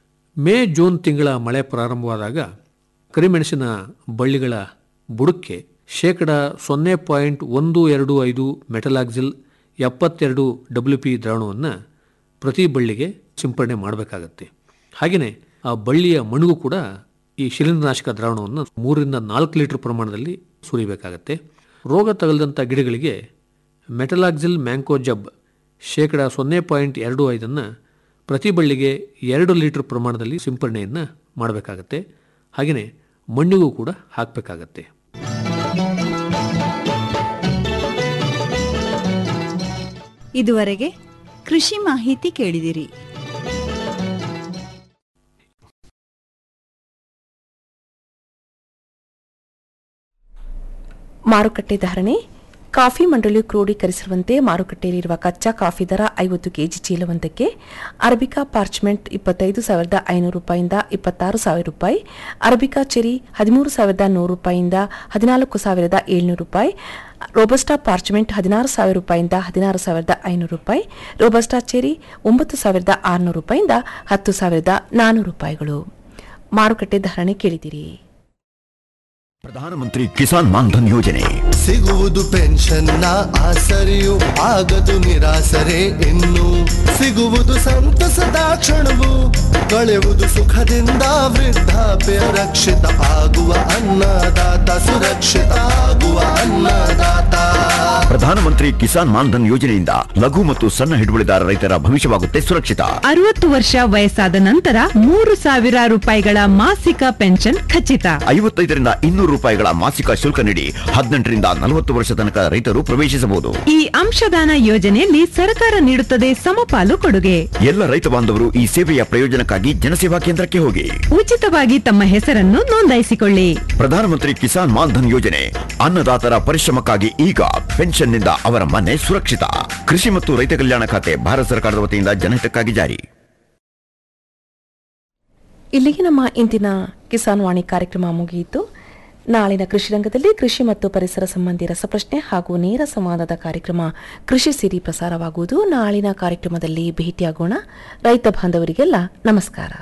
ಮೇ ಜೂನ್ ತಿಂಗಳ ಮಳೆ ಪ್ರಾರಂಭವಾದಾಗ ಕರಿಮೆಣಸಿನ ಬಳ್ಳಿಗಳ ಬುಡಕ್ಕೆ ಶೇಕಡ ಸೊನ್ನೆ ಪಾಯಿಂಟ್ ಒಂದು ಎರಡು ಐದು ಮೆಟಲಾಕ್ಸಿಲ್ ಎಪ್ಪತ್ತೆರಡು ಡಬ್ಲ್ಯೂ ಪಿ ದ್ರಾವಣವನ್ನು ಪ್ರತಿ ಬಳ್ಳಿಗೆ ಸಿಂಪಡಣೆ ಮಾಡಬೇಕಾಗತ್ತೆ ಹಾಗೆಯೇ ಆ ಬಳ್ಳಿಯ ಮಣುಗು ಕೂಡ ಈ ಶಿಲೀಂಧ್ರನಾಶಕ ದ್ರಾವಣವನ್ನು ಮೂರರಿಂದ ನಾಲ್ಕು ಲೀಟರ್ ಪ್ರಮಾಣದಲ್ಲಿ ಸುರಿಬೇಕಾಗತ್ತೆ ರೋಗ ತಗಲದಂಥ ಗಿಡಗಳಿಗೆ ಮೆಟಲಾಕ್ಸಿಲ್ ಮ್ಯಾಂಕೋಜಬ್ ಶೇಕಡ ಸೊನ್ನೆ ಪಾಯಿಂಟ್ ಎರಡು ಐದನ್ನು ಪ್ರತಿ ಬಳ್ಳಿಗೆ ಎರಡು ಲೀಟರ್ ಪ್ರಮಾಣದಲ್ಲಿ ಸಿಂಪಡಣೆಯನ್ನು ಮಾಡಬೇಕಾಗತ್ತೆ ಹಾಗೆಯೇ ಮಣ್ಣಿಗೂ ಕೂಡ ಹಾಕಬೇಕಾಗತ್ತೆ ಇದುವರೆಗೆ ಕೃಷಿ ಮಾಹಿತಿ ಕೇಳಿದಿರಿ ಮಾರುಕಟ್ಟೆ ಧಾರಣೆ ಕಾಫಿ ಮಂಡಳಿಯು ಕ್ರೋಢೀಕರಿಸಿರುವಂತೆ ಮಾರುಕಟ್ಟೆಯಲ್ಲಿರುವ ಕಚ್ಚಾ ಕಾಫಿ ದರ ಐವತ್ತು ಕೆಜಿ ಚೀಲವೊಂದಕ್ಕೆ ಅರಬಿಕಾ ಪಾರ್ಚ್ಮೆಂಟ್ ಇಪ್ಪತ್ತೈದು ಸಾವಿರದ ಐನೂರು ರೂಪಾಯಿಂದ ಇಪ್ಪತ್ತಾರು ಸಾವಿರ ರೂಪಾಯಿ ಅರಬಿಕಾ ಚೆರಿ ಹದಿಮೂರು ಸಾವಿರದ ನೂರು ರೂಪಾಯಿಯಿಂದ ಹದಿನಾಲ್ಕು ಸಾವಿರದ ಏಳ್ನೂರು ರೂಪಾಯಿ ರೋಬಸ್ಟಾ ಪಾರ್ಚ್ಮೆಂಟ್ ಹದಿನಾರು ಸಾವಿರ ರೂಪಾಯಿಂದ ಹದಿನಾರು ಸಾವಿರದ ಐನೂರು ರೂಪಾಯಿ ರೋಬಸ್ಟಾ ಚೆರಿ ಒಂಬತ್ತು ಸಾವಿರದ ಆರುನೂರು ರೂಪಾಯಿಂದ ಹತ್ತು ಸಾವಿರದ ನಾನ್ನೂರು ರೂಪಾಯಿಗಳು ಮಾರುಕಟ್ಟೆ ಧಾರಣೆ ಕೇಳಿದಿರಿ ಪ್ರಧಾನಮಂತ್ರಿ ಕಿಸಾನ್ ಮಾನ್ಧನ್ ಯೋಜನೆ ಸಿಗುವುದು ಪೆನ್ಷನ್ನ ಆಸರೆಯು ಆಗದು ನಿರಾಸರೆ ಇನ್ನು ಸಿಗುವುದು ಸಂತಸದ ಕ್ಷಣವು ಕಳೆಯುವುದು ಸುಖದಿಂದ ವೃದ್ಧಾಪ್ಯ ರಕ್ಷಿತ ಆಗುವ ಅನ್ನದಾತ ಸುರಕ್ಷಿತ ಆಗುವ ಅನ್ನದಾತ ಪ್ರಧಾನಮಂತ್ರಿ ಕಿಸಾನ್ ಮಾನ್ಧನ್ ಯೋಜನೆಯಿಂದ ಲಘು ಮತ್ತು ಸಣ್ಣ ಹಿಡುವಳಿದಾರ ರೈತರ ಭವಿಷ್ಯವಾಗುತ್ತೆ ಸುರಕ್ಷಿತ ಅರವತ್ತು ವರ್ಷ ವಯಸ್ಸಾದ ನಂತರ ಮೂರು ಸಾವಿರ ರೂಪಾಯಿಗಳ ಮಾಸಿಕ ಪೆನ್ಷನ್ ಖಚಿತ ಐವತ್ತೈದರಿಂದ ಇನ್ನೂರು ರೂಪಾಯಿಗಳ ಮಾಸಿಕ ಶುಲ್ಕ ನೀಡಿ ಹದಿನೆಂಟರಿಂದ ನಲವತ್ತು ವರ್ಷ ತನಕ ರೈತರು ಪ್ರವೇಶಿಸಬಹುದು ಈ ಅಂಶದಾನ ಯೋಜನೆಯಲ್ಲಿ ಸರ್ಕಾರ ನೀಡುತ್ತದೆ ಸಮಪಾಲು ಕೊಡುಗೆ ಎಲ್ಲ ರೈತ ಬಾಂಧವರು ಈ ಸೇವೆಯ ಪ್ರಯೋಜನಕ್ಕಾಗಿ ಜನಸೇವಾ ಕೇಂದ್ರಕ್ಕೆ ಹೋಗಿ ಉಚಿತವಾಗಿ ತಮ್ಮ ಹೆಸರನ್ನು ನೋಂದಾಯಿಸಿಕೊಳ್ಳಿ ಪ್ರಧಾನಮಂತ್ರಿ ಕಿಸಾನ್ ಮಾನ್ಧನ್ ಯೋಜನೆ ಅನ್ನದಾತರ ಪರಿಶ್ರಮಕ್ಕಾಗಿ ಈಗ ಪೆನ್ಷನ್ನಿಂದ ಅವರ ಮನೆ ಸುರಕ್ಷಿತ ಕೃಷಿ ಮತ್ತು ರೈತ ಕಲ್ಯಾಣ ಖಾತೆ ಭಾರತ ಸರ್ಕಾರದ ವತಿಯಿಂದ ಜನಹಿತಕ್ಕಾಗಿ ಜಾರಿ ಇಲ್ಲಿಗೆ ನಮ್ಮ ಇಂದಿನ ಕಿಸಾನ್ ವಾಣಿ ಕಾರ್ಯಕ್ರಮ ಮುಗಿಯಿತು ನಾಳಿನ ಕೃಷಿ ರಂಗದಲ್ಲಿ ಕೃಷಿ ಮತ್ತು ಪರಿಸರ ಸಂಬಂಧಿ ರಸಪ್ರಶ್ನೆ ಹಾಗೂ ನೇರ ಸಂವಾದದ ಕಾರ್ಯಕ್ರಮ ಕೃಷಿ ಸಿರಿ ಪ್ರಸಾರವಾಗುವುದು ನಾಳಿನ ಕಾರ್ಯಕ್ರಮದಲ್ಲಿ ಭೇಟಿಯಾಗೋಣ ರೈತ ಬಾಂಧವರಿಗೆಲ್ಲ ನಮಸ್ಕಾರ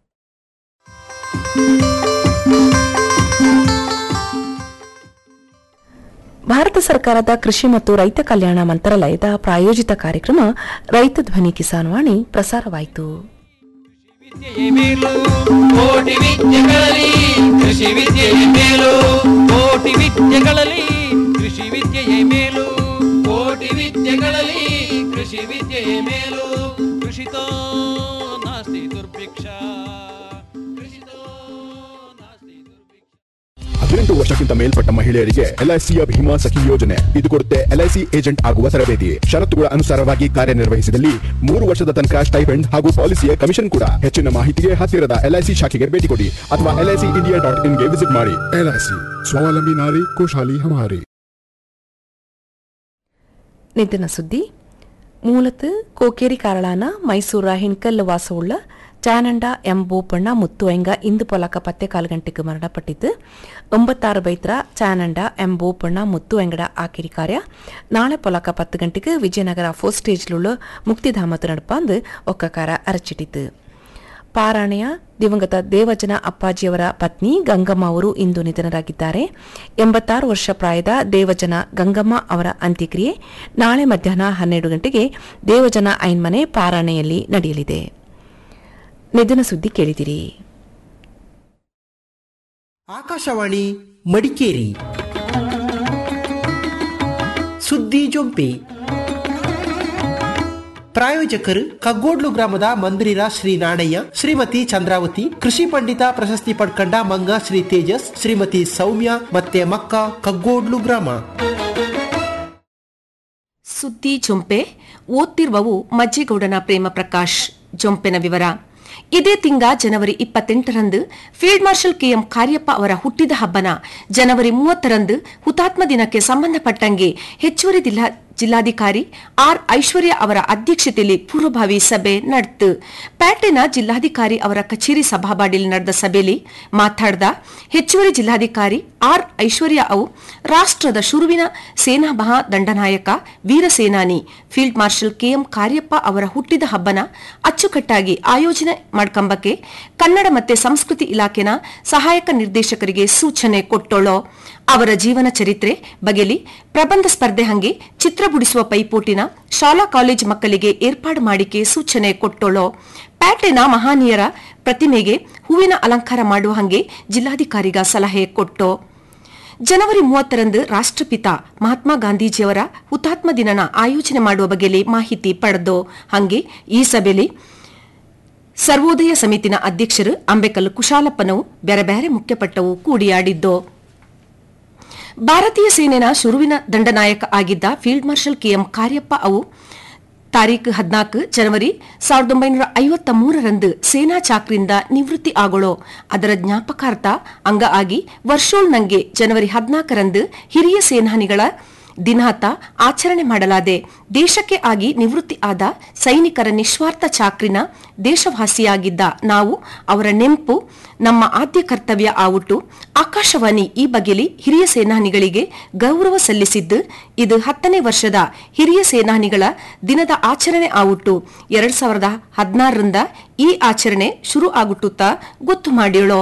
ಭಾರತ ಸರ್ಕಾರದ ಕೃಷಿ ಮತ್ತು ರೈತ ಕಲ್ಯಾಣ ಮಂತ್ರಾಲಯದ ಪ್ರಾಯೋಜಿತ ಕಾರ್ಯಕ್ರಮ ರೈತ ಧ್ವನಿ ಕಿಸಾನ್ ವಾಣಿ ಪ್ರಸಾರವಾಯಿತು ವಿದ್ಯೆಯೇ ಮೇಲು ಕೋಟಿ ವಿದ್ಯೆಗಳಲ್ಲಿ ಕೃಷಿ ವಿದ್ಯೆಯೇ ಮೇಲು ಕೋಟಿ ವಿದ್ಯೆಗಳಲ್ಲಿ ಕೃಷಿ ವಿದ್ಯೆಯೇ ಮೇಲು ಕೋಟಿ ವಿದ್ಯೆಗಳಲ್ಲಿ ಕೃಷಿ ವಿದ್ಯೆಯೇ ಮೇಲು ಕೃಷಿತೋ ನಾಸ್ತಿ ದುರ್ಭಿಕ್ಷ ಕೃಷಿತೋ ನಾಸ್ತಿ ದುರ್ಭಿಕ್ಷ ಹದಿನೆಂಟು ವರ್ಷಕ್ಕಿಂತ ಮೇಲ್ಪಟ್ಟ ಮಹಿಳೆಯರಿಗೆ ಎಲ್ಐಸಿಯ ಭೀಮಾ ಸಖಿ ಯೋಜನೆ ಇದು ಕೊಡುತ್ತೆ ಎಲ್ಐಸಿ ಏಜೆಂಟ್ ಆಗುವ ತರಬೇತಿ ಷರತ್ತುಗಳ ಅನುಸಾರವಾಗಿ ಕಾರ್ಯನಿರ್ವಹಿಸಿದಲ್ಲಿ ಮೂರು ವರ್ಷದ ತನಕ ಸ್ಟೈಪೆಂಡ್ ಹಾಗೂ ಪಾಲಿಸಿಯ ಕಮಿಷನ್ ಕೂಡ ಹೆಚ್ಚಿನ ಮಾಹಿತಿಗೆ ಹತ್ತಿರದ ಎಲ್ಐಸಿ ಶಾಖೆಗೆ ಭೇಟಿ ಕೊಡಿ ಅಥವಾ ಎಲ್ಐಸಿ ಇಂಡಿಯಾ ಡಾಟ್ ಇನ್ಗೆ ವಿಸಿಟ್ ಮಾಡಿ ಎಲ್ಐಸಿ ಸ್ವಾವಲಂಬಿ ನಾರಿ ಖುಷಾಲಿ ಹಮಾರಿ ನಿಧನ ಸುದ್ದಿ ಮೂಲತಃ ಕೋಕೇರಿ ಕಾರಳಾನ ಮೈಸೂರ ಹಿಣ್ಕಲ್ ವಾಸವುಳ್ಳ ಚಾನಂಡ ಎಂ ಬೋಪಣ್ಣ ಮುತ್ತುವಂಗ ಇಂದು ಪೊಲಕ ಪತ್ತೆ ಕಾಲು ಗಂಟೆಗೆ ಮರಣಪಟ್ಟಿದ್ದು ಒಂಬತ್ತಾರು ಬೈತ್ರ ಚಾನಂಡ ಎಂ ಬೋಪಣ್ಣ ಮುತ್ತುವಂಗಡ ಆಕಿರಿ ಕಾರ್ಯ ನಾಳೆ ಪೊಲಕ ಪತ್ತು ಗಂಟೆಗೆ ವಿಜಯನಗರ ಫೋರ್ ಸ್ಟೇಜ್ಲುಳ್ಳ ಮುಕ್ತಿಧಾಮತ್ತು ನಡಪಾಂದು ಒಕ್ಕಕಾರ ಅರಚಿಟ್ಟಿತು ಪಾರಾಣೆಯ ದಿವಂಗತ ದೇವಜನ ಅಪ್ಪಾಜಿಯವರ ಪತ್ನಿ ಗಂಗಮ್ಮ ಅವರು ಇಂದು ನಿಧನರಾಗಿದ್ದಾರೆ ಎಂಬತ್ತಾರು ವರ್ಷ ಪ್ರಾಯದ ದೇವಜನ ಗಂಗಮ್ಮ ಅವರ ಅಂತ್ಯಕ್ರಿಯೆ ನಾಳೆ ಮಧ್ಯಾಹ್ನ ಹನ್ನೆರಡು ಗಂಟೆಗೆ ದೇವಜನ ಐನ್ಮನೆ ಪಾರಾಣೆಯಲ್ಲಿ ನಡೆಯಲಿದೆ ನಿಧನ ಸುದ್ದಿ ಕೇಳಿದಿರಿ ಆಕಾಶವಾಣಿ ಮಡಿಕೇರಿ ಸುದ್ದಿ ಜೊಂಪಿ ಪ್ರಾಯೋಜಕರು ಕಗ್ಗೋಡ್ಲು ಗ್ರಾಮದ ಮಂದಿರ ಶ್ರೀ ನಾಣಯ್ಯ ಶ್ರೀಮತಿ ಚಂದ್ರಾವತಿ ಕೃಷಿ ಪಂಡಿತ ಪ್ರಶಸ್ತಿ ಪಡ್ಕಂಡ ಮಂಗ ಶ್ರೀ ತೇಜಸ್ ಶ್ರೀಮತಿ ಸೌಮ್ಯ ಮತ್ತೆ ಮಕ್ಕ ಕಗ್ಗೋಡ್ಲು ಗ್ರಾಮ ಸುದ್ದಿ ಜೊಂಪೆ ಓದ್ತಿರುವವು ಮಜ್ಜಿಗೌಡನ ಪ್ರೇಮ ಪ್ರಕಾಶ್ ಜೊಂಪೆನ ವಿವರ ಇದೇ ತಿಂಗ ಜನವರಿ ಇಪ್ಪತ್ತೆಂಟರಂದು ಫೀಲ್ಡ್ ಮಾರ್ಷಲ್ ಕೆಎಂ ಕಾರ್ಯಪ್ಪ ಅವರ ಹುಟ್ಟಿದ ಹಬ್ಬನ ಜನವರಿ ಮೂವತ್ತರಂದು ಹುತಾತ್ಮ ದಿನಕ್ಕೆ ಸಂಬಂಧಪಟ್ಟಂಗೆ ಹೆಚ್ಚುವರಿ ಜಿಲ್ಲಾ ಜಿಲ್ಲಾಧಿಕಾರಿ ಆರ್ ಐಶ್ವರ್ಯ ಅವರ ಅಧ್ಯಕ್ಷತೆಯಲ್ಲಿ ಪೂರ್ವಭಾವಿ ಸಭೆ ನಡೆತು ಪ್ಯಾಟೆನ ಜಿಲ್ಲಾಧಿಕಾರಿ ಅವರ ಕಚೇರಿ ಸಭಾಬಾಡಿಯಲ್ಲಿ ನಡೆದ ಸಭೆಯಲ್ಲಿ ಮಾತಾಡಿದ ಹೆಚ್ಚುವರಿ ಜಿಲ್ಲಾಧಿಕಾರಿ ಆರ್ ಐಶ್ವರ್ಯ ಅವು ರಾಷ್ಟ್ರದ ಶುರುವಿನ ಸೇನಾ ಮಹಾ ದಂಡನಾಯಕ ವೀರ ಸೇನಾನಿ ಫೀಲ್ಡ್ ಮಾರ್ಷಲ್ ಕೆಎಂ ಕಾರ್ಯಪ್ಪ ಅವರ ಹುಟ್ಟಿದ ಹಬ್ಬನ ಅಚ್ಚುಕಟ್ಟಾಗಿ ಆಯೋಜನೆ ಮಾಡ್ಕಂಬಕ್ಕೆ ಕನ್ನಡ ಮತ್ತೆ ಸಂಸ್ಕೃತಿ ಇಲಾಖೆನ ಸಹಾಯಕ ನಿರ್ದೇಶಕರಿಗೆ ಸೂಚನೆ ಕೊಟ್ಟೋಳೋ ಅವರ ಜೀವನ ಚರಿತ್ರೆ ಬಗೆಲಿ ಪ್ರಬಂಧ ಸ್ಪರ್ಧೆ ಹಂಗೆ ಚಿತ್ರ ಬಿಡಿಸುವ ಪೈಪೋಟಿನ ಶಾಲಾ ಕಾಲೇಜ್ ಮಕ್ಕಳಿಗೆ ಏರ್ಪಾಡು ಮಾಡಿಕೆ ಸೂಚನೆ ಕೊಟ್ಟೋಳೋ ಪ್ಯಾಟೆನ ಮಹಾನೀಯರ ಪ್ರತಿಮೆಗೆ ಹೂವಿನ ಅಲಂಕಾರ ಮಾಡುವ ಹಂಗೆ ಜಿಲ್ಲಾಧಿಕಾರಿಗ ಸಲಹೆ ಕೊಟ್ಟೋ ಜನವರಿ ಮೂವತ್ತರಂದು ರಾಷ್ಟ್ರಪಿತ ಮಹಾತ್ಮ ಗಾಂಧೀಜಿಯವರ ಹುತಾತ್ಮ ದಿನನ ಆಯೋಜನೆ ಮಾಡುವ ಬಗೆಯಲ್ಲಿ ಮಾಹಿತಿ ಪಡೆದೋ ಹಂಗೆ ಈ ಸಭೆಯಲ್ಲಿ ಸರ್ವೋದಯ ಸಮಿತಿನ ಅಧ್ಯಕ್ಷರು ಅಂಬೇಕಲ್ ಕುಶಾಲಪ್ಪನವು ಬೇರೆ ಬೇರೆ ಮುಖ್ಯಪಟ್ಟವು ಕೂಡಿಯಾಡಿದ್ದು ಭಾರತೀಯ ಸೇನೆನ ಶುರುವಿನ ದಂಡನಾಯಕ ಆಗಿದ್ದ ಫೀಲ್ಡ್ ಮಾರ್ಷಲ್ ಕೆಎಂ ಕಾರ್ಯಪ್ಪ ಅವು ತಾರೀಖು ಹದಿನಾಲ್ಕು ಜನವರಿ ಸಾವಿರದ ಒಂಬೈನೂರ ಐವತ್ತ ಮೂರರಂದು ಸೇನಾ ಚಾಕ್ರಿಂದ ನಿವೃತ್ತಿ ಆಗೋಳೋ ಅದರ ಜ್ಞಾಪಕಾರ್ಥ ಅಂಗ ಆಗಿ ವರ್ಷೋಳ್ ನಂಗೆ ಜನವರಿ ಹದಿನಾಲ್ಕರಂದು ಹಿರಿಯ ಸೇನಾನಿಗಳ ದಿನಾತ ಆಚರಣೆ ಮಾಡಲಾದೆ ದೇಶಕ್ಕೆ ಆಗಿ ನಿವೃತ್ತಿ ಆದ ಸೈನಿಕರ ನಿಸ್ವಾರ್ಥ ಚಾಕ್ರಿನ ದೇಶವಾಸಿಯಾಗಿದ್ದ ನಾವು ಅವರ ನೆಂಪು ನಮ್ಮ ಆದ್ಯ ಕರ್ತವ್ಯ ಆವುಟು ಆಕಾಶವಾಣಿ ಈ ಬಗೆಲಿ ಹಿರಿಯ ಸೇನಾನಿಗಳಿಗೆ ಗೌರವ ಸಲ್ಲಿಸಿದ್ದು ಇದು ಹತ್ತನೇ ವರ್ಷದ ಹಿರಿಯ ಸೇನಾನಿಗಳ ದಿನದ ಆಚರಣೆ ಆವುಟ್ಟು ಎರಡ್ ಸಾವಿರದ ಹದಿನಾರರಿಂದ ಈ ಆಚರಣೆ ಶುರು ಆಗುಟ್ಟುತ್ತಾ ಗೊತ್ತು ಮಾಡಿಯಳೋ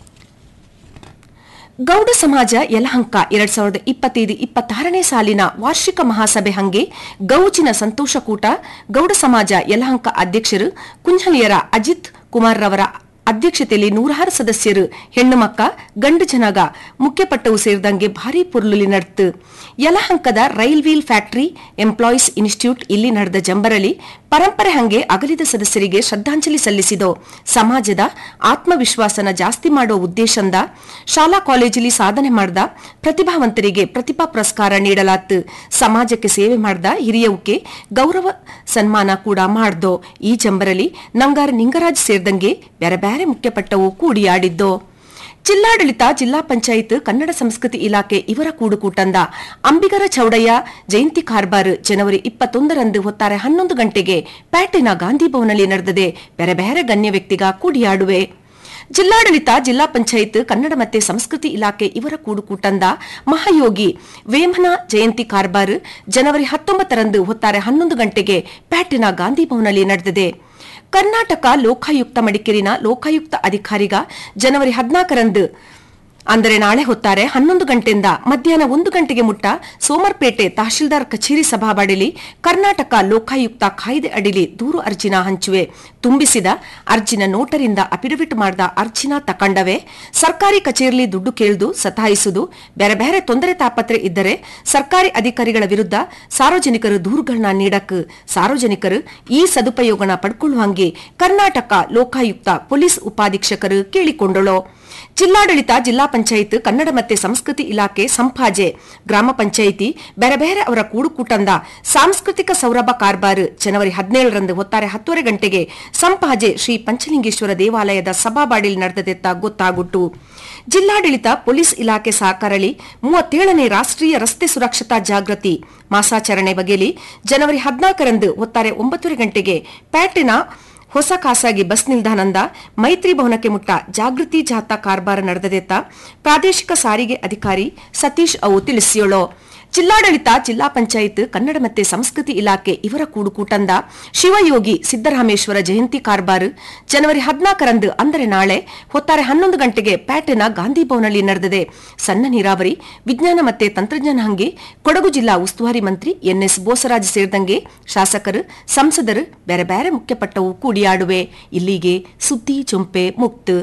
ಗೌಡ ಸಮಾಜ ಯಲಹಂಕ ಎರಡ್ ಸಾವಿರದ ಇಪ್ಪತ್ತೈದು ಇಪ್ಪತ್ತಾರನೇ ಸಾಲಿನ ವಾರ್ಷಿಕ ಮಹಾಸಭೆ ಹಂಗೆ ಗೌಜಿನ ಸಂತೋಷಕೂಟ ಗೌಡ ಸಮಾಜ ಯಲಹಂಕ ಅಧ್ಯಕ್ಷರು ಕುಂಜಲಿಯರ ಅಜಿತ್ ಕುಮಾರ್ ರವರ ಅಧ್ಯಕ್ಷತೆಯಲ್ಲಿ ನೂರಾರು ಸದಸ್ಯರು ಹೆಣ್ಣು ಮಕ್ಕ ಗಂಡು ಜನಾಗ ಮುಖ್ಯಪಟ್ಟವು ಸೇರಿದಂಗೆ ಭಾರಿ ಪುರ್ಲುಲಿ ನಡೆತು ಯಲಹಂಕದ rail wheel factory employees institute ಇಲ್ಲಿ ನಡೆದ ಜಂಬರಲಿ ಪರಂಪರೆ ಹಂಗೆ ಅಗಲಿದ ಸದಸ್ಯರಿಗೆ ಶ್ರದ್ಧಾಂಜಲಿ ಸಲ್ಲಿಸಿದೋ ಸಮಾಜದ ಆತ್ಮವಿಶ್ವಾಸನ ಜಾಸ್ತಿ ಮಾಡೋ ಉದ್ದೇಶದಿಂದ ಶಾಲಾ ಕಾಲೇಜಲ್ಲಿ ಸಾಧನೆ ಮಾಡಿದ ಪ್ರತಿಭಾವಂತರಿಗೆ ಪ್ರತಿಭಾ ಪುರಸ್ಕಾರ ನೀಡಲಾತು ಸಮಾಜಕ್ಕೆ ಸೇವೆ ಮಾಡಿದ ಹಿರಿಯವುಕ್ಕೆ ಗೌರವ ಸನ್ಮಾನ ಕೂಡ ಮಾಡ್ದೋ ಈ ಜಂಬರಲಿ ನಂಗಾರ ನಿಂಗರಾಜ್ ಸೇರಿದಂಗೆ ಬೇರೆ ಬೇರೆ ಮುಖ್ಯಪಟ್ಟವು ಕೂಡಿಯಾಡಿದ್ದೋ ಜಿಲ್ಲಾಡಳಿತ ಜಿಲ್ಲಾ ಪಂಚಾಯತ್ ಕನ್ನಡ ಸಂಸ್ಕೃತಿ ಇಲಾಖೆ ಇವರ ಕೂಡುಕೂಟಂದ ಅಂಬಿಗರ ಚೌಡಯ್ಯ ಜಯಂತಿ ಕಾರ್ಬಾರ್ ಜನವರಿ ಇಪ್ಪತ್ತೊಂದರಂದು ಹೊತ್ತಾರೆ ಹನ್ನೊಂದು ಗಂಟೆಗೆ ಪ್ಯಾಟಿನ ಗಾಂಧಿ ಭವನಲ್ಲಿ ನಡೆದದೆ ಬೇರೆ ಬೇರೆ ಗಣ್ಯ ವ್ಯಕ್ತಿಗ ಕೂಡಿಯಾಡುವೆ ಜಿಲ್ಲಾಡಳಿತ ಜಿಲ್ಲಾ ಪಂಚಾಯತ್ ಕನ್ನಡ ಮತ್ತೆ ಸಂಸ್ಕೃತಿ ಇಲಾಖೆ ಇವರ ಕೂಡುಕೂಟಂದ ಮಹಾಯೋಗಿ ವೇಮನ ಜಯಂತಿ ಕಾರ್ಬಾರ್ ಜನವರಿ ಹತ್ತೊಂಬತ್ತರಂದು ಹೊತ್ತಾರೆ ಹನ್ನೊಂದು ಗಂಟೆಗೆ ಪ್ಯಾಟಿನ ಗಾಂಧಿ ಭವನಲ್ಲಿ ನಡೆದಿದೆ ಕರ್ನಾಟಕ ಲೋಕಾಯುಕ್ತ ಮಡಿಕೇರಿನ ಲೋಕಾಯುಕ್ತ ಅಧಿಕಾರಿಗ ಜನವರಿ ಹದಿನಾಲ್ಕರಂದು ಅಂದರೆ ನಾಳೆ ಹೊತ್ತಾರೆ ಹನ್ನೊಂದು ಗಂಟೆಯಿಂದ ಮಧ್ಯಾಹ್ನ ಒಂದು ಗಂಟೆಗೆ ಮುಟ್ಟ ಸೋಮರ್ಪೇಟೆ ತಹಶೀಲ್ದಾರ್ ಕಚೇರಿ ಸಭಾಬಡಿಲಿ ಕರ್ನಾಟಕ ಲೋಕಾಯುಕ್ತ ಕಾಯ್ದೆ ಅಡಿಲಿ ದೂರು ಅರ್ಜಿನ ಹಂಚುವೆ ತುಂಬಿಸಿದ ಅರ್ಜಿನ ನೋಟರಿಂದ ಅಫಿಡವಿಟ್ ಮಾಡಿದ ಅರ್ಜಿನ ತಕಂಡವೆ ಸರ್ಕಾರಿ ಕಚೇರಿಲಿ ದುಡ್ಡು ಕೇಳ್ದು ಸತಾಯಿಸುವುದು ಬೇರೆ ಬೇರೆ ತೊಂದರೆ ತಾಪತ್ರೆ ಇದ್ದರೆ ಸರ್ಕಾರಿ ಅಧಿಕಾರಿಗಳ ವಿರುದ್ಧ ಸಾರ್ವಜನಿಕರು ದೂರುಗಳನ್ನ ನೀಡಕ್ ಸಾರ್ವಜನಿಕರು ಈ ಸದುಪಯೋಗನ ಪಡ್ಕೊಳ್ಳುವಂಗೆ ಕರ್ನಾಟಕ ಲೋಕಾಯುಕ್ತ ಪೊಲೀಸ್ ಉಪಾಧೀಕ್ಷಕರು ಕೇಳಿಕೊಂಡಳು ಜಿಲ್ಲಾಡಳಿತ ಜಿಲ್ಲಾ ಪಂಚಾಯತ್ ಕನ್ನಡ ಮತ್ತೆ ಸಂಸ್ಕೃತಿ ಇಲಾಖೆ ಸಂಪಾಜೆ ಗ್ರಾಮ ಪಂಚಾಯಿತಿ ಬೇರೆ ಬೇರೆ ಅವರ ಕೂಡುಕೂಟಂದ ಸಾಂಸ್ಕೃತಿಕ ಸೌರಭ ಕಾರ್ಬಾರ್ ಜನವರಿ ಹದಿನೇಳರಂದು ಹೊತ್ತಾರೆ ಹತ್ತುವರೆ ಗಂಟೆಗೆ ಸಂಪಾಜೆ ಶ್ರೀ ಪಂಚಲಿಂಗೇಶ್ವರ ದೇವಾಲಯದ ಸಭಾಬಾಡಿಲ್ ನಡೆದದೆತ್ತ ಗೊತ್ತಾಗುಟ್ಟು ಜಿಲ್ಲಾಡಳಿತ ಪೊಲೀಸ್ ಇಲಾಖೆ ಸಹಕಾರಳಿ ಮೂವತ್ತೇಳನೇ ರಾಷ್ಟ್ರೀಯ ರಸ್ತೆ ಸುರಕ್ಷತಾ ಜಾಗೃತಿ ಮಾಸಾಚರಣೆ ಬಗೆಲಿ ಜನವರಿ ಹದಿನಾಲ್ಕರಂದು ಹೊತ್ತಾರೆ ಒಂಬತ್ತುವರೆ ಗಂಟೆಗೆ ಪ್ಯಾಟಿನ ಹೊಸ ಖಾಸಗಿ ಬಸ್ ನಿಲ್ದಾಣದಿಂದ ಮೈತ್ರಿ ಭವನಕ್ಕೆ ಮುಟ್ಟ ಜಾಗೃತಿ ಜಾಥಾ ಕಾರ್ಬಾರ ನಡೆದದೆತ್ತ ಪ್ರಾದೇಶಿಕ ಸಾರಿಗೆ ಅಧಿಕಾರಿ ಸತೀಶ್ ಅವು ತಿಳಿಸಿಯೋಳು ಜಿಲ್ಲಾಡಳಿತ ಜಿಲ್ಲಾ ಪಂಚಾಯತ್ ಕನ್ನಡ ಮತ್ತೆ ಸಂಸ್ಕೃತಿ ಇಲಾಖೆ ಇವರ ಕೂಡುಕೂಟಂದ ಶಿವಯೋಗಿ ಸಿದ್ದರಾಮೇಶ್ವರ ಜಯಂತಿ ಕಾರ್ಬಾರ್ ಜನವರಿ ಹದಿನಾಲ್ಕರಂದು ಅಂದರೆ ನಾಳೆ ಹೊತ್ತಾರೆ ಹನ್ನೊಂದು ಗಂಟೆಗೆ ಪ್ಯಾಟಿನ ಗಾಂಧಿ ಭವನಲ್ಲಿ ನಡೆದಿದೆ ಸಣ್ಣ ನೀರಾವರಿ ವಿಜ್ಞಾನ ಮತ್ತೆ ತಂತ್ರಜ್ಞಾನ ಹಂಗೆ ಕೊಡಗು ಜಿಲ್ಲಾ ಉಸ್ತುವಾರಿ ಮಂತ್ರಿ ಎನ್ಎಸ್ ಬೋಸರಾಜ್ ಸೇರಿದಂಗೆ ಶಾಸಕರು ಸಂಸದರು ಬೇರೆ ಬೇರೆ ಮುಖ್ಯಪಟ್ಟವು ಕೂಡಿಯಾಡುವೆ ಇಲ್ಲಿಗೆ ಸುದ್ದಿ ಚೊಂಪೆ ಮುಕ್ತ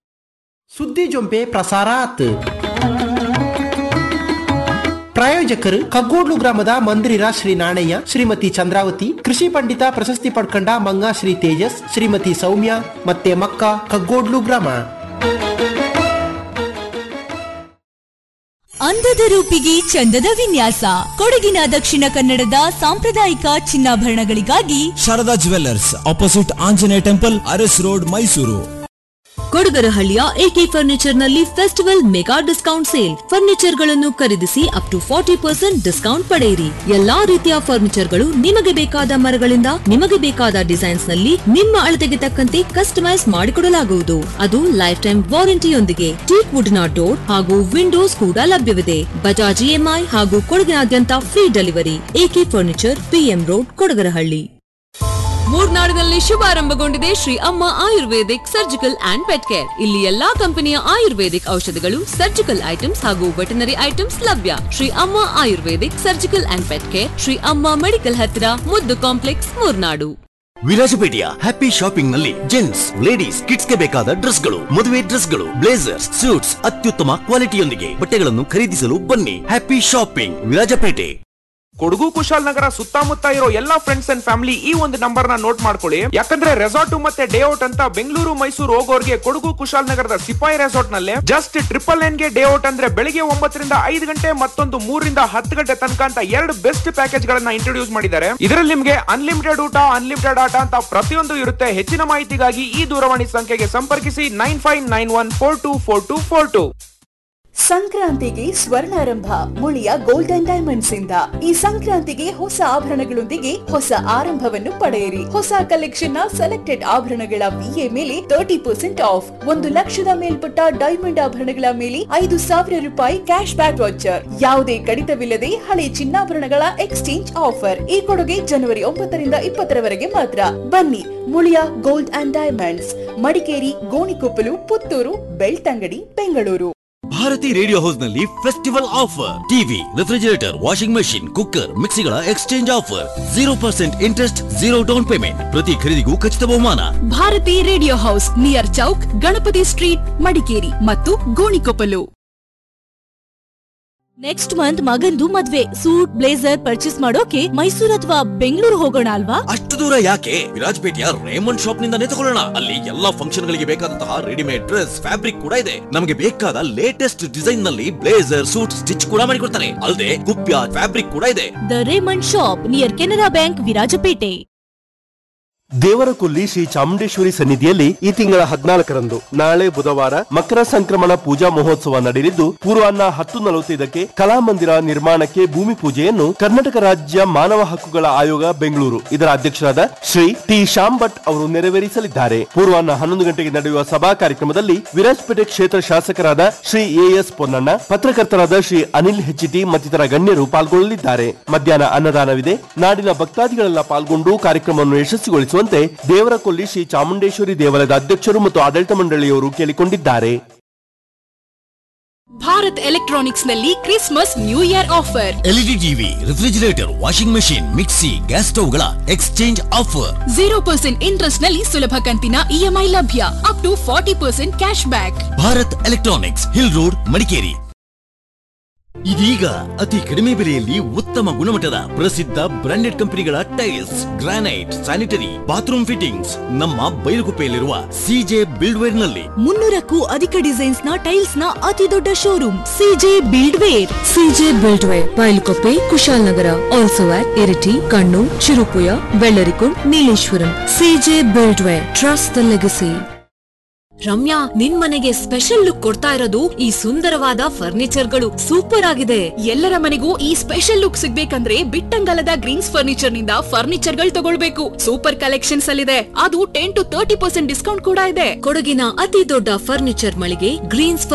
ಸುದ್ದಿ ಜೊಂಪೆ ಪ್ರಸಾರಾತ್ ಪ್ರಾಯೋಜಕರು ಕಗ್ಗೋಡ್ಲು ಗ್ರಾಮದ ಮಂದಿರ ಶ್ರೀ ನಾಣಯ್ಯ ಶ್ರೀಮತಿ ಚಂದ್ರಾವತಿ ಕೃಷಿ ಪಂಡಿತ ಪ್ರಶಸ್ತಿ ಪಡ್ಕೊಂಡ ಮಂಗ ಶ್ರೀ ತೇಜಸ್ ಶ್ರೀಮತಿ ಸೌಮ್ಯ ಮತ್ತೆ ಮಕ್ಕ ಕಗ್ಗೋಡ್ಲು ಗ್ರಾಮ ಅಂದದ ರೂಪಿಗೆ ಚಂದದ ವಿನ್ಯಾಸ ಕೊಡಗಿನ ದಕ್ಷಿಣ ಕನ್ನಡದ ಸಾಂಪ್ರದಾಯಿಕ ಚಿನ್ನಾಭರಣಗಳಿಗಾಗಿ Sharada jewellers opposite Anjaneya temple Urs road Mysuru ಕೊಡಗರಹಳ್ಳಿಯ ಎಕೆ ಫರ್ನಿಚರ್ ನಲ್ಲಿ festival mega discount sale furniture ಗಳನ್ನು ಖರೀದಿಸಿ up to forty percent discount ಪಡೆಯಿರಿ ಎಲ್ಲಾ ರೀತಿಯ ಫರ್ನಿಚರ್ ಗಳು ನಿಮಗೆ ಬೇಕಾದ ಮರಗಳಿಂದ ನಿಮಗೆ ಬೇಕಾದ ಡಿಸೈನ್ಸ್ ನಲ್ಲಿ ನಿಮ್ಮ ಅಳತೆಗೆ ತಕ್ಕಂತೆ ಕಸ್ಟಮೈಸ್ ಮಾಡಿಕೊಡಲಾಗುವುದು ಅದು ಲೈಫ್ ಟೈಮ್ ವಾರಂಟಿಯೊಂದಿಗೆ ಟೀಕ್ ವುಡ್ ನ ಡೋರ್ ಹಾಗೂ ವಿಂಡೋಸ್ ಕೂಡ ಲಭ್ಯವಿದೆ ಬಜಾಜ್ ಇಎಂಐ ಹಾಗೂ ಕೊಡಗಿನಾದ್ಯಂತ free delivery A K furniture P M road Kodagarahalli ಮೂರ್ನಾಡಿನಲ್ಲಿ ಶುಭಾರಂಭಗೊಂಡಿದೆ Shri Amma ayurvedic surgical and pet care ಇಲ್ಲಿ ಎಲ್ಲಾ ಕಂಪನಿಯ ಆಯುರ್ವೇದಿಕ್ ಔಷಧಿಗಳು ಸರ್ಜಿಕಲ್ ಐಟಮ್ಸ್ ಹಾಗೂ ವೆಟನರಿ ಐಟಮ್ಸ್ ಲಭ್ಯ Shri Amma ayurvedic surgical and pet care Shri Amma medical ಹತ್ತಿರ ಮುದ್ದು ಕಾಂಪ್ಲೆಕ್ಸ್ ಮೂರ್ನಾಡು ವಿರಾಜಪೇಟೆಯ ಹ್ಯಾಪಿ ಶಾಪಿಂಗ್ ನಲ್ಲಿ ಜೆಂಟ್ಸ್ ಲೇಡೀಸ್ ಕಿಡ್ಸ್ ಗೆ ಬೇಕಾದ ಡ್ರೆಸ್ ಗಳು ಮದುವೆ ಡ್ರೆಸ್ ಗಳು ಬ್ಲೇಸರ್ಸ್ ಸೂಟ್ಸ್ ಅತ್ಯುತ್ತಮ ಕ್ವಾಲಿಟಿಯೊಂದಿಗೆ ಬಟ್ಟೆಗಳನ್ನು ಖರೀದಿಸಲು ಬನ್ನಿ ಹ್ಯಾಪಿ ಶಾಪಿಂಗ್ ವಿರಾಜಪೇಟೆ ಕೊಡಗು ಕುಶಾಲನಗರ ಸುತ್ತಮುತ್ತ ಇರೋ ಎಲ್ಲಾ ಫ್ರೆಂಡ್ಸ್ ಅಂಡ್ ಫ್ಯಾಮಿಲಿ ಈ ಒಂದು ನಂಬರ್ ನ ನೋಟ್ ಮಾಡ್ಕೊಳ್ಳಿ ಯಾಕಂದ್ರೆ ರೆಸಾರ್ಟ್ ಮತ್ತೆ ಡೇ ಔಟ್ ಅಂತ ಬೆಂಗಳೂರು ಮೈಸೂರು ಹೋಗೋರ್ಗೆ ಕೊಡಗು ಕುಶಾಲನಗರದ ಸಿಪಾಯಿ ರೆಸಾರ್ಟ್ ನಲ್ಲಿ ಜಸ್ಟ್ ಟ್ರಿಪಲ್ ನೈನ್ ಗೆ ಡೇ ಔಟ್ ಅಂದ್ರೆ ಬೆಳಿಗ್ಗೆ ಒಂಬತ್ತರಿಂದ ಐದು ಗಂಟೆ ಮತ್ತೊಂದು ಮೂರರಿಂದ ಹತ್ತು ಗಂಟೆ ತನಕ ಅಂತ ಎರಡು ಬೆಸ್ಟ್ ಪ್ಯಾಕೇಜ್ ಗಳನ್ನ ಇಂಟ್ರೊಡ್ಯೂಸ್ ಮಾಡಿದ್ದಾರೆ ಇದರಲ್ಲಿ ನಿಮ್ಗೆ ಅನ್ಲಿಮಿಟೆಡ್ ಊಟ ಅನ್ಲಿಮಿಟೆಡ್ ಆಟ ಅಂತ ಪ್ರತಿಯೊಂದು ಇರುತ್ತೆ ಹೆಚ್ಚಿನ ಮಾಹಿತಿಗಾಗಿ ಈ ದೂರವಾಣಿ ಸಂಖ್ಯೆಗೆ ಸಂಪರ್ಕಿಸಿ nine five nine one four two four two four two ಸಂಕ್ರಾಂತಿಗೆ ಸ್ವರ್ಣಾರಂಭ ಮುಳಿಯ ಗೋಲ್ಡನ್ ಡೈಮಂಡ್ಸ್ ಇಂದ ಈ ಸಂಕ್ರಾಂತಿಗೆ ಹೊಸ ಆಭರಣಗಳೊಂದಿಗೆ ಹೊಸ ಆರಂಭವನ್ನು ಪಡೆಯಿರಿ ಹೊಸ ಕಲೆಕ್ಷನ್ ನ ಸೆಲೆಕ್ಟೆಡ್ ಆಭರಣಗಳ ವಿಎ ಮೇಲೆ ತರ್ಟಿ ಪರ್ಸೆಂಟ್ ಆಫ್ ಒಂದು ಲಕ್ಷದ ಮೇಲ್ಪಟ್ಟ ಡೈಮಂಡ್ ಆಭರಣಗಳ ಮೇಲೆ ಐದು ಸಾವಿರ ರೂಪಾಯಿ ಕ್ಯಾಶ್ ಬ್ಯಾಕ್ ವಾಚರ್ ಯಾವುದೇ ಕಡಿತವಿಲ್ಲದೆ ಹಳೆ ಚಿನ್ನಾಭರಣಗಳ ಎಕ್ಸ್ಚೇಂಜ್ ಆಫರ್ ಈ ಕೊಡುಗೆ ಜನವರಿ ಒಂಬತ್ತರಿಂದ ಇಪ್ಪತ್ತರವರೆಗೆ ಮಾತ್ರ ಬನ್ನಿ Muliya gold and diamonds Madikeri Gonikoppal Puttur Belthangady Bengaluru Bharati radio house ನಲ್ಲಿ festival offer TV refrigerator washing machine cooker ಮಿಕ್ಸಿಗಳ exchange offer zero percent interest zero down payment ಪ್ರತಿ ಖರೀದಿಗೂ ಖಚಿತ ಬಹುಮಾನ Bharati radio house near Chowk Ganapati street Madikeri ಮತ್ತು ಗೋಣಿಕೊಪ್ಪಲು ನೆಕ್ಸ್ಟ್ ಮಂತ್ ಮಗಂದು ಮದ್ವೆ ಸೂಟ್ ಬ್ಲೇಸರ್ ಪರ್ಚೇಸ್ ಮಾಡೋಕೆ ಮೈಸೂರು ಅಥವಾ ಬೆಂಗಳೂರು ಹೋಗೋಣ ಅಲ್ವಾ ಅಷ್ಟು ದೂರ ಯಾಕೆ ವಿರಾಜಪೇಟೆಯ ರೇಮಂಡ್ ಶಾಪ್ ನಿಂದಾನೇ ತಗೊಳ್ಳೋಣ ಅಲ್ಲಿ ಎಲ್ಲಾ ಫಂಕ್ಷನ್ ಗಳಿಗೆ ಬೇಕಾದಂತಹ ರೆಡಿಮೇಡ್ ಡ್ರೆಸ್ ಫ್ಯಾಬ್ರಿಕ್ ಕೂಡ ಇದೆ ನಮಗೆ ಬೇಕಾದ ಲೇಟೆಸ್ಟ್ ಡಿಸೈನ್ ನಲ್ಲಿ ಬ್ಲೇಸರ್ ಸೂಟ್ ಸ್ಟಿಚ್ ಕೂಡ ಮಾಡಿಕೊಡ್ತಾರೆ ಅಲ್ಲದೆ ಕುಪ್ಯ ಫ್ಯಾಬ್ರಿಕ್ ಕೂಡ ಇದೆ the Raymond shop near Canara bank Virajpet Devarakolli Shri Chamundeshwari ಸನ್ನಿಧಿಯಲ್ಲಿ ಈ ತಿಂಗಳ ಹದಿನಾಲ್ಕರಂದು ನಾಳೆ ಬುಧವಾರ ಮಕರ ಸಂಕ್ರಮಣ ಪೂಜಾ ಮಹೋತ್ಸವ ನಡೆಯಲಿದ್ದು ಪೂರ್ವಾಹ್ನ ಹತ್ತು ನಲವತ್ತೈದಕ್ಕೆ ಕಲಾಮಂದಿರ ನಿರ್ಮಾಣಕ್ಕೆ ಭೂಮಿ ಪೂಜೆಯನ್ನು ಕರ್ನಾಟಕ ರಾಜ್ಯ ಮಾನವ ಹಕ್ಕುಗಳ ಆಯೋಗ ಬೆಂಗಳೂರು ಇದರ ಅಧ್ಯಕ್ಷರಾದ ಶ್ರೀ ಟಿ ಶ್ಯಾಮ್ ಭಟ್ ಅವರು ನೆರವೇರಿಸಲಿದ್ದಾರೆ ಪೂರ್ವಾಹ್ನ ಹನ್ನೊಂದು ಗಂಟೆಗೆ ನಡೆಯುವ ಸಭಾ ಕಾರ್ಯಕ್ರಮದಲ್ಲಿ ವಿರಾಜಪೇಟೆ ಕ್ಷೇತ್ರ ಶಾಸಕರಾದ ಶ್ರೀ ಎಎಸ್ ಪೊನ್ನಣ್ಣ ಪತ್ರಕರ್ತರಾದ ಶ್ರೀ ಅನಿಲ್ ಹೆಚ್ಟಿ ಮತ್ತಿತರ ಗಣ್ಯರು ಪಾಲ್ಗೊಳ್ಳಲಿದ್ದಾರೆ ಮಧ್ಯಾಹ್ನ ಅನ್ನದಾನವಿದೆ ನಾಡಿನ ಭಕ್ತಾದಿಗಳೆಲ್ಲ ಪಾಲ್ಗೊಂಡು ಕಾರ್ಯಕ್ರಮವನ್ನು ಯಶಸ್ವಿಗೊಳಿಸುವಂತೆ ದೇವರಕೊಲ್ಲಿ ಶ್ರೀ ಚಾಮುಂಡೇಶ್ವರಿ ದೇವಾಲಯದ ಅಧ್ಯಕ್ಷರು ಮತ್ತು ಆಡಳಿತ ಮಂಡಳಿಯವರು ಕೇಳಿಕೊಂಡಿದ್ದಾರೆ ಭಾರತ್ ಎಲೆಕ್ಟ್ರಾನಿಕ್ಸ್ ನಲ್ಲಿ Christmas new year offer LED TV refrigerator washing machine mixie gas ಸ್ಟವ್ಗಳ exchange offer zero percent interest ನಲ್ಲಿ ಸುಲಭ ಕಂತಿನ ಇಎಂಐ ಲಭ್ಯ up to forty percent cash back Bharat electronics hill road Madikeri ಇದೀಗ ಅತಿ ಕಡಿಮೆ ಬೆಲೆಯಲ್ಲಿ ಉತ್ತಮ ಗುಣಮಟ್ಟದ ಪ್ರಸಿದ್ಧ ಬ್ರಾಂಡೆಡ್ ಕಂಪನಿಗಳ tiles granite sanitary bathroom fittings ನಮ್ಮ ಬೈಲುಗುಪ್ಪೆಯಲ್ಲಿರುವ ಸಿಜೆ ಬಿಲ್ಡ್ವೇರ್ ನಲ್ಲಿ ಮುನ್ನೂರಕ್ಕೂ ಅಧಿಕ ಡಿಸೈನ್ಸ್ ನ ಟೈಲ್ಸ್ ನ ಅತಿ ದೊಡ್ಡ showroom CJ buildware CJ buildware Bylakuppe Kushalnagar also at Iritty Kannur Cherupuzha Vellarikundu Nileshwaram CJ buildware trust the legacy Ramya ನಿನ್ ಮನೆಗೆ ಸ್ಪೆಷಲ್ ಲುಕ್ ಕೊಡ್ತಾ ಇರೋದು ಈ ಸುಂದರವಾದ ಫರ್ನಿಚರ್ಗಳು ಸೂಪರ್ ಆಗಿದೆ ಎಲ್ಲರ ಮನೆಗೂ ಈ ಸ್ಪೆಷಲ್ ಲುಕ್ ಸಿಗ್ಬೇಕಂದ್ರೆ ಬಿಟ್ಟಂಗಲದ ಗ್ರೀನ್ಸ್ ಫರ್ನಿಚರ್ ನಿಂದ ಫರ್ನಿಚರ್ ಗಳು ತಗೊಳ್ಬೇಕು ಸೂಪರ್ ಕಲೆಕ್ಷನ್ಸ್ ಅಲ್ಲಿದೆ ಅದು ten to thirty percent discount ಕೂಡ ಇದೆ ಕೊಡಗಿನ ಅತಿ ದೊಡ್ಡ ಫರ್ನಿಚರ್ ಮಳಿಗೆ ಗ್ರೀನ್ಸ್